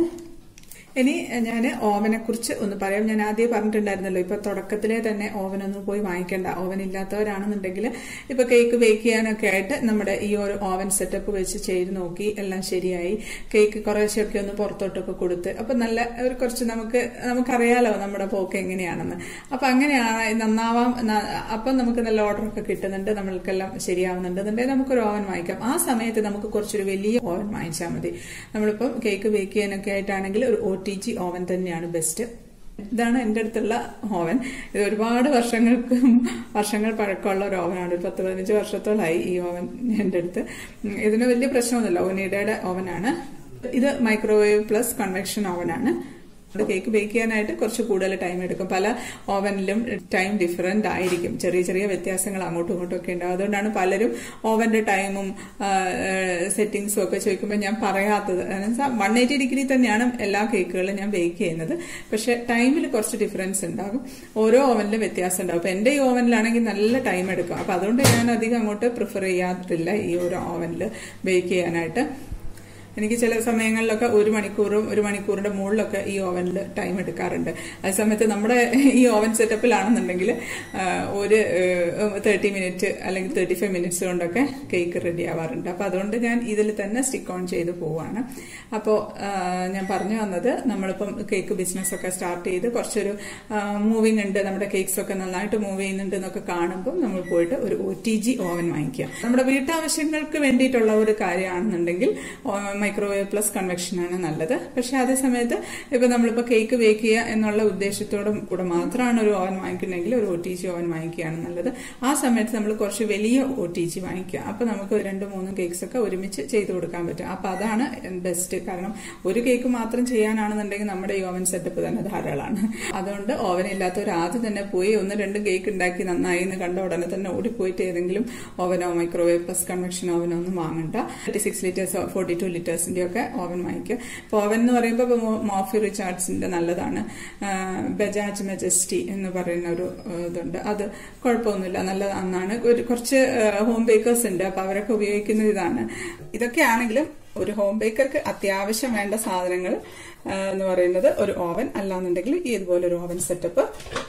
ഇനി ഞാൻ ഓവനെ കുറിച്ച് ഒന്ന് പറയാം ഞാൻ ആദ്യം പറഞ്ഞിട്ടുണ്ടായിരുന്നല്ലോ ഇപ്പൊ തുടക്കത്തിലെ തന്നെ ഓവൻ ഒന്നും പോയി വാങ്ങിക്കേണ്ട ഓവൻ ഇല്ലാത്തവരാണെന്നുണ്ടെങ്കിൽ ഇപ്പൊ കേക്ക് ബേക്ക് ചെയ്യാനൊക്കെ ആയിട്ട് നമ്മുടെ ഈ ഒരു ഓവൻ സെറ്റപ്പ് വെച്ച് ചെയ്ത് നോക്കി എല്ലാം ശരിയായി കേക്ക് കുറേശ്ശെയൊക്കെ ഒന്ന് പുറത്തോട്ടൊക്കെ കൊടുത്ത് അപ്പൊ നല്ല ഒരു കുറച്ച് നമുക്ക് നമുക്കറിയാലോ നമ്മുടെ പോക്ക് എങ്ങനെയാണെന്ന് അപ്പൊ അങ്ങനെയാണ് നന്നാവാം ന- അപ്പം നമുക്ക് നല്ല ഓർഡർ ഒക്കെ കിട്ടുന്നുണ്ട് നമ്മൾക്കെല്ലാം ശരിയാവുന്നുണ്ട് എന്നുണ്ടെങ്കിൽ നമുക്കൊരു ഓവൻ വാങ്ങിക്കാം ആ സമയത്ത് നമുക്ക് കുറച്ചൊരു വലിയ ഓവൻ വാങ്ങിച്ചാൽ മതി നമ്മളിപ്പം കേക്ക് ബേക്ക് ചെയ്യാനൊക്കെ ആയിട്ടാണെങ്കിൽ ഒരു ഒ ടി ജി ഓവൻ തന്നെയാണ് ബെസ്റ്റ് ഇതാണ് എൻ്റെ അടുത്തുള്ള ഓവൻ ഇത് ഒരുപാട് വർഷങ്ങൾക്ക് വർഷങ്ങൾ പഴക്കമുള്ള ഒരു ഓവനാണ് ഒരു പത്ത് പതിനഞ്ച് വർഷത്തോളായി ഈ ഓവൻ എൻ്റെ അടുത്ത് ഉം, ഇതിന് വലിയ പ്രശ്നമൊന്നുമില്ല ഒനിഡയുടെ ഓവനാണ് ഇത് മൈക്രോവേവ് പ്ലസ് കൺവെക്ഷൻ ഓവനാണ് കേക്ക് ബേക്ക് ചെയ്യാനായിട്ട് കുറച്ച് കൂടുതൽ ടൈം എടുക്കും പല ഓവനിലും ടൈം ഡിഫറെന്റ് ആയിരിക്കും ചെറിയ ചെറിയ വ്യത്യാസങ്ങൾ അങ്ങോട്ടും ഇങ്ങോട്ടും ഒക്കെ ഉണ്ടാവും അതുകൊണ്ടാണ് പലരും ഓവന്റെ ടൈമും സെറ്റിംഗ്സും ഒക്കെ ചോദിക്കുമ്പോൾ ഞാൻ പറയാത്തത് വൺ എയ്റ്റി ഡിഗ്രി തന്നെയാണ് എല്ലാ കേക്കുകളും ഞാൻ ബേക്ക് ചെയ്യുന്നത് പക്ഷെ ടൈമിൽ കുറച്ച് ഡിഫറൻസ് ഉണ്ടാകും ഓരോ ഓവനിലും വ്യത്യാസം ഉണ്ടാകും അപ്പൊ എന്റെ ഈ ഓവനിലാണെങ്കിൽ നല്ല ടൈം എടുക്കും അപ്പൊ അതുകൊണ്ട് ഞാൻ അധികം അങ്ങോട്ട് പ്രിഫർ ചെയ്യാറില്ല ഈ ഒരു ഓവനിൽ ബേക്ക് ചെയ്യാനായിട്ട് എനിക്ക് ചില സമയങ്ങളിലൊക്കെ ഒരു മണിക്കൂറും ഒരു മണിക്കൂറിന്റെ മുകളിലൊക്കെ ഈ ഓവനിൽ ടൈം എടുക്കാറുണ്ട് അതേ സമയത്ത് നമ്മുടെ ഈ ഓവൻ സെറ്റപ്പിലാണെന്നുണ്ടെങ്കിൽ ആ, ഒരു തേർട്ടി മിനിറ്റ് അല്ലെങ്കിൽ തേർട്ടി ഫൈവ് മിനിറ്റ്സ് കൊണ്ടൊക്കെ കേക്ക് റെഡി ആവാറുണ്ട് അപ്പൊ അതുകൊണ്ട് ഞാൻ ഇതിൽ തന്നെ സ്റ്റിക്ക് ഓൺ ചെയ്ത് പോവാണ് അപ്പോൾ ഞാൻ പറഞ്ഞു വന്നത് നമ്മളിപ്പം കേക്ക് ബിസിനസ് ഒക്കെ സ്റ്റാർട്ട് ചെയ്ത് കുറച്ചൊരു മൂവിങ് ഉണ്ട് നമ്മുടെ കേക്ക്സ് ഒക്കെ നന്നായിട്ട് മൂവ് ചെയ്യുന്നുണ്ട് എന്നൊക്കെ കാണുമ്പോൾ നമ്മൾ പോയിട്ട് ഒരു ഒ ടി ജി ഓവൻ വാങ്ങിക്കുക നമ്മുടെ വീട്ടാവശ്യങ്ങൾക്ക് വേണ്ടിയിട്ടുള്ള ഒരു കാര്യമാണെന്നുണ്ടെങ്കിൽ മൈക്രോവേവ് പ്ലസ് കൺവെക്ഷൻ ആണ് നല്ലത് പക്ഷെ അതേ സമയത്ത് ഇപ്പൊ നമ്മളിപ്പോ കേക്ക് ബേക്ക് ചെയ്യുക എന്നുള്ള ഉദ്ദേശത്തോടും കൂടെ മാത്രമാണ് ഒരു ഓവൻ വാങ്ങിക്കുന്നെങ്കിൽ ഒരു ഒ ടി ജി ഓവൻ വാങ്ങിക്കുകയാണ് നല്ലത് ആ സമയത്ത് നമ്മൾ കുറച്ച് വലിയ ഒ ടി ജി വാങ്ങിക്കുക അപ്പൊ നമുക്ക് രണ്ടും മൂന്നും കേക്ക്സ് ഒക്കെ ഒരുമിച്ച് ചെയ്തു കൊടുക്കാൻ പറ്റും അപ്പൊ അതാണ് ബെസ്റ്റ് കാരണം ഒരു കേക്ക് മാത്രം ചെയ്യാനാണെന്നുണ്ടെങ്കിൽ നമ്മുടെ ഈ ഓവൻ സെറ്റപ്പ് തന്നെ ധാരാളമാണ് അതുകൊണ്ട് ഓവൻ ഇല്ലാത്തവർ ആദ്യം തന്നെ പോയി ഒന്ന് രണ്ട് കേക്ക് ഉണ്ടാക്കി നന്നായി എന്ന് കണ്ട ഉടനെ തന്നെ ഓടിപ്പോയിട്ട് ഏതെങ്കിലും ഓവനോ മൈക്രോവേവ് പ്ലസ് കൺവെക്ഷൻ ഓവനോ ഒന്നും വാങ്ങണ്ട thirty six litres forty two ലിറ്റേഴ്സിന്റെ ഒക്കെ ഓവൻ വാങ്ങിക്കുക ഇപ്പോൾ ഓവൻ എന്ന് പറയുമ്പോൾ മോഫി റിച്ചാർഡ്സിന്റെ നല്ലതാണ് ആ, ബജാജ് മെജസ്റ്റി എന്ന് പറയുന്ന ഒരു ആ, ഇതുണ്ട് അത് കുഴപ്പമൊന്നുമില്ല നല്ലതാണെന്നാണ് ഒരു കുറച്ച് ഹോം ബേക്കേഴ്സ് ഉണ്ട് അപ്പൊ അവരൊക്കെ ഉപയോഗിക്കുന്നത് ഇതാണ് ഇതൊക്കെയാണെങ്കിലും ഒരു ഹോം ബേക്കർക്ക് അത്യാവശ്യം വേണ്ട സാധനങ്ങൾ ആ, എന്ന് പറയുന്നത് ഒരു ഓവൻ അല്ലാന്നുണ്ടെങ്കിൽ ഈ ഇതുപോലെ ഒരു ഓവൻ സെറ്റപ്പ്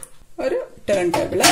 ഒരു ടേൺ ടേബിള്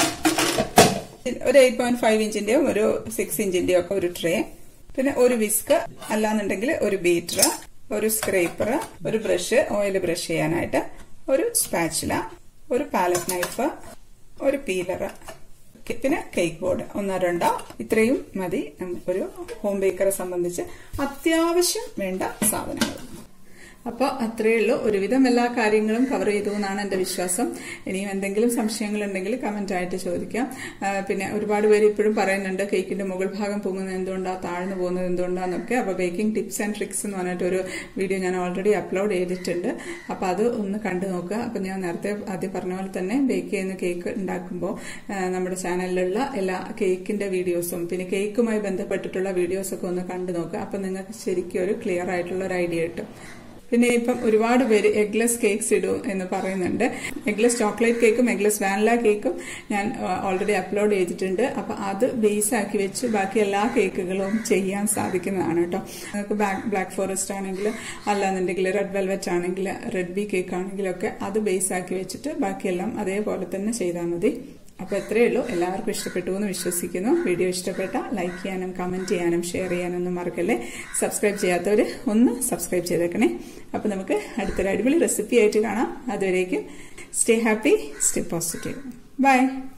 ഒരു എയ്റ്റ് പോയിന്റ് ഫൈവ് ഇഞ്ചിന്റെയും ഒരു സിക്സ് ഇഞ്ചിന്റെയും ഒക്കെ ഒരു ട്രേ പിന്നെ ഒരു വിസ്ക് അല്ലാന്നുണ്ടെങ്കിൽ ഒരു ബീറ്റർ ഒരു സ്ക്രേപ്പർ ഒരു ബ്രഷ് ഓയിൽ ബ്രഷ് ചെയ്യാനായിട്ട് ഒരു സ്പാച്ചില ഒരു പാലറ്റ് നൈഫ് ഒരു പീലർ പിന്നെ കേക്ക് ബോർഡ് ഒന്നോ രണ്ടോ ഇത്രയും മതി ഒരു ഹോം ബേക്കറെ സംബന്ധിച്ച് അത്യാവശ്യം വേണ്ട സാധനങ്ങൾ അപ്പോൾ അത്രയേ ഉള്ളൂ ഒരുവിധം എല്ലാ കാര്യങ്ങളും കവർ ചെയ്തു എന്നാണ് എന്റെ വിശ്വാസം ഇനിയും എന്തെങ്കിലും സംശയങ്ങൾ ഉണ്ടെങ്കിൽ കമന്റ് ആയിട്ട് ചോദിക്കാം ആ, പിന്നെ ഒരുപാട് പേര് ഇപ്പോഴും പറയുന്നുണ്ട് കേക്കിന്റെ മുകൾ ഭാഗം പൊങ്ങുന്നത് എന്തുകൊണ്ടാ താഴ്ന്നു പോകുന്നത് എന്തുകൊണ്ടാന്നൊക്കെ അപ്പോൾ ബേക്കിംഗ് ടിപ്സ് ആൻഡ് ട്രിക്സ് എന്ന് പറഞ്ഞിട്ടൊരു വീഡിയോ ഞാൻ ഓൾറെഡി അപ്ലോഡ് ചെയ്തിട്ടുണ്ട് അപ്പോൾ അത് ഒന്ന് കണ്ടു നോക്കുക അപ്പോൾ ഞാൻ നേരത്തെ ആദ്യം പറഞ്ഞ പോലെ തന്നെ ബേക്ക് ചെയ്യുന്ന കേക്ക് ഉണ്ടാക്കുമ്പോൾ ആ, നമ്മുടെ ചാനലിലുള്ള എല്ലാ കേക്കിന്റെ വീഡിയോസും പിന്നെ കേക്കുമായി ബന്ധപ്പെട്ടിട്ടുള്ള വീഡിയോസൊക്കെ ഒന്ന് കണ്ടു നോക്കുക അപ്പോൾ നിങ്ങൾക്ക് ശരിക്കും ഒരു ക്ലിയർ ആയിട്ടുള്ള ഒരു ഐഡിയ കിട്ടും പിന്നെ ഇപ്പം ഒരുപാട് പേര് എഗ്ലെസ് കേക്ക്സ് ഇടൂ എന്ന് പറയുന്നുണ്ട് എഗ്ലെസ് ചോക്ലേറ്റ് കേക്കും എഗ്ലെസ് വാനില കേക്കും ഞാൻ ഓൾറെഡി അപ്ലോഡ് ചെയ്തിട്ടുണ്ട് അപ്പൊ അത് ബേസ് ആക്കി വെച്ച് ബാക്കി എല്ലാ കേക്കുകളും ചെയ്യാൻ സാധിക്കുന്നതാണ് കേട്ടോ നമുക്ക് ബ്ലാക്ക് ഫോറസ്റ്റ് ആണെങ്കിൽ അല്ലാന്നുണ്ടെങ്കിൽ റെഡ് വെൽവെറ്റ് ആണെങ്കിൽ റെഡ് ബി കേക്ക് ആണെങ്കിലൊക്കെ അത് ബേസ് ആക്കി വെച്ചിട്ട് ബാക്കിയെല്ലാം അതേപോലെ തന്നെ ചെയ്താൽ മതി അപ്പൊ എത്രയേ ഉള്ളൂ എല്ലാവർക്കും ഇഷ്ടപ്പെട്ടു എന്ന് വിശ്വസിക്കുന്നു വീഡിയോ ഇഷ്ടപ്പെട്ട ലൈക്ക് ചെയ്യാനും കമന്റ് ചെയ്യാനും ഷെയർ ചെയ്യാനും ഒന്നും മറക്കല്ലേ സബ്സ്ക്രൈബ് ചെയ്യാത്തവർ ഒന്ന് സബ്സ്ക്രൈബ് ചെയ്തേക്കണേ അപ്പൊ നമുക്ക് അടുത്തൊരു അടിപൊളി റെസിപ്പി ആയിട്ട് കാണാം അതുവരേക്കും stay happy stay positive by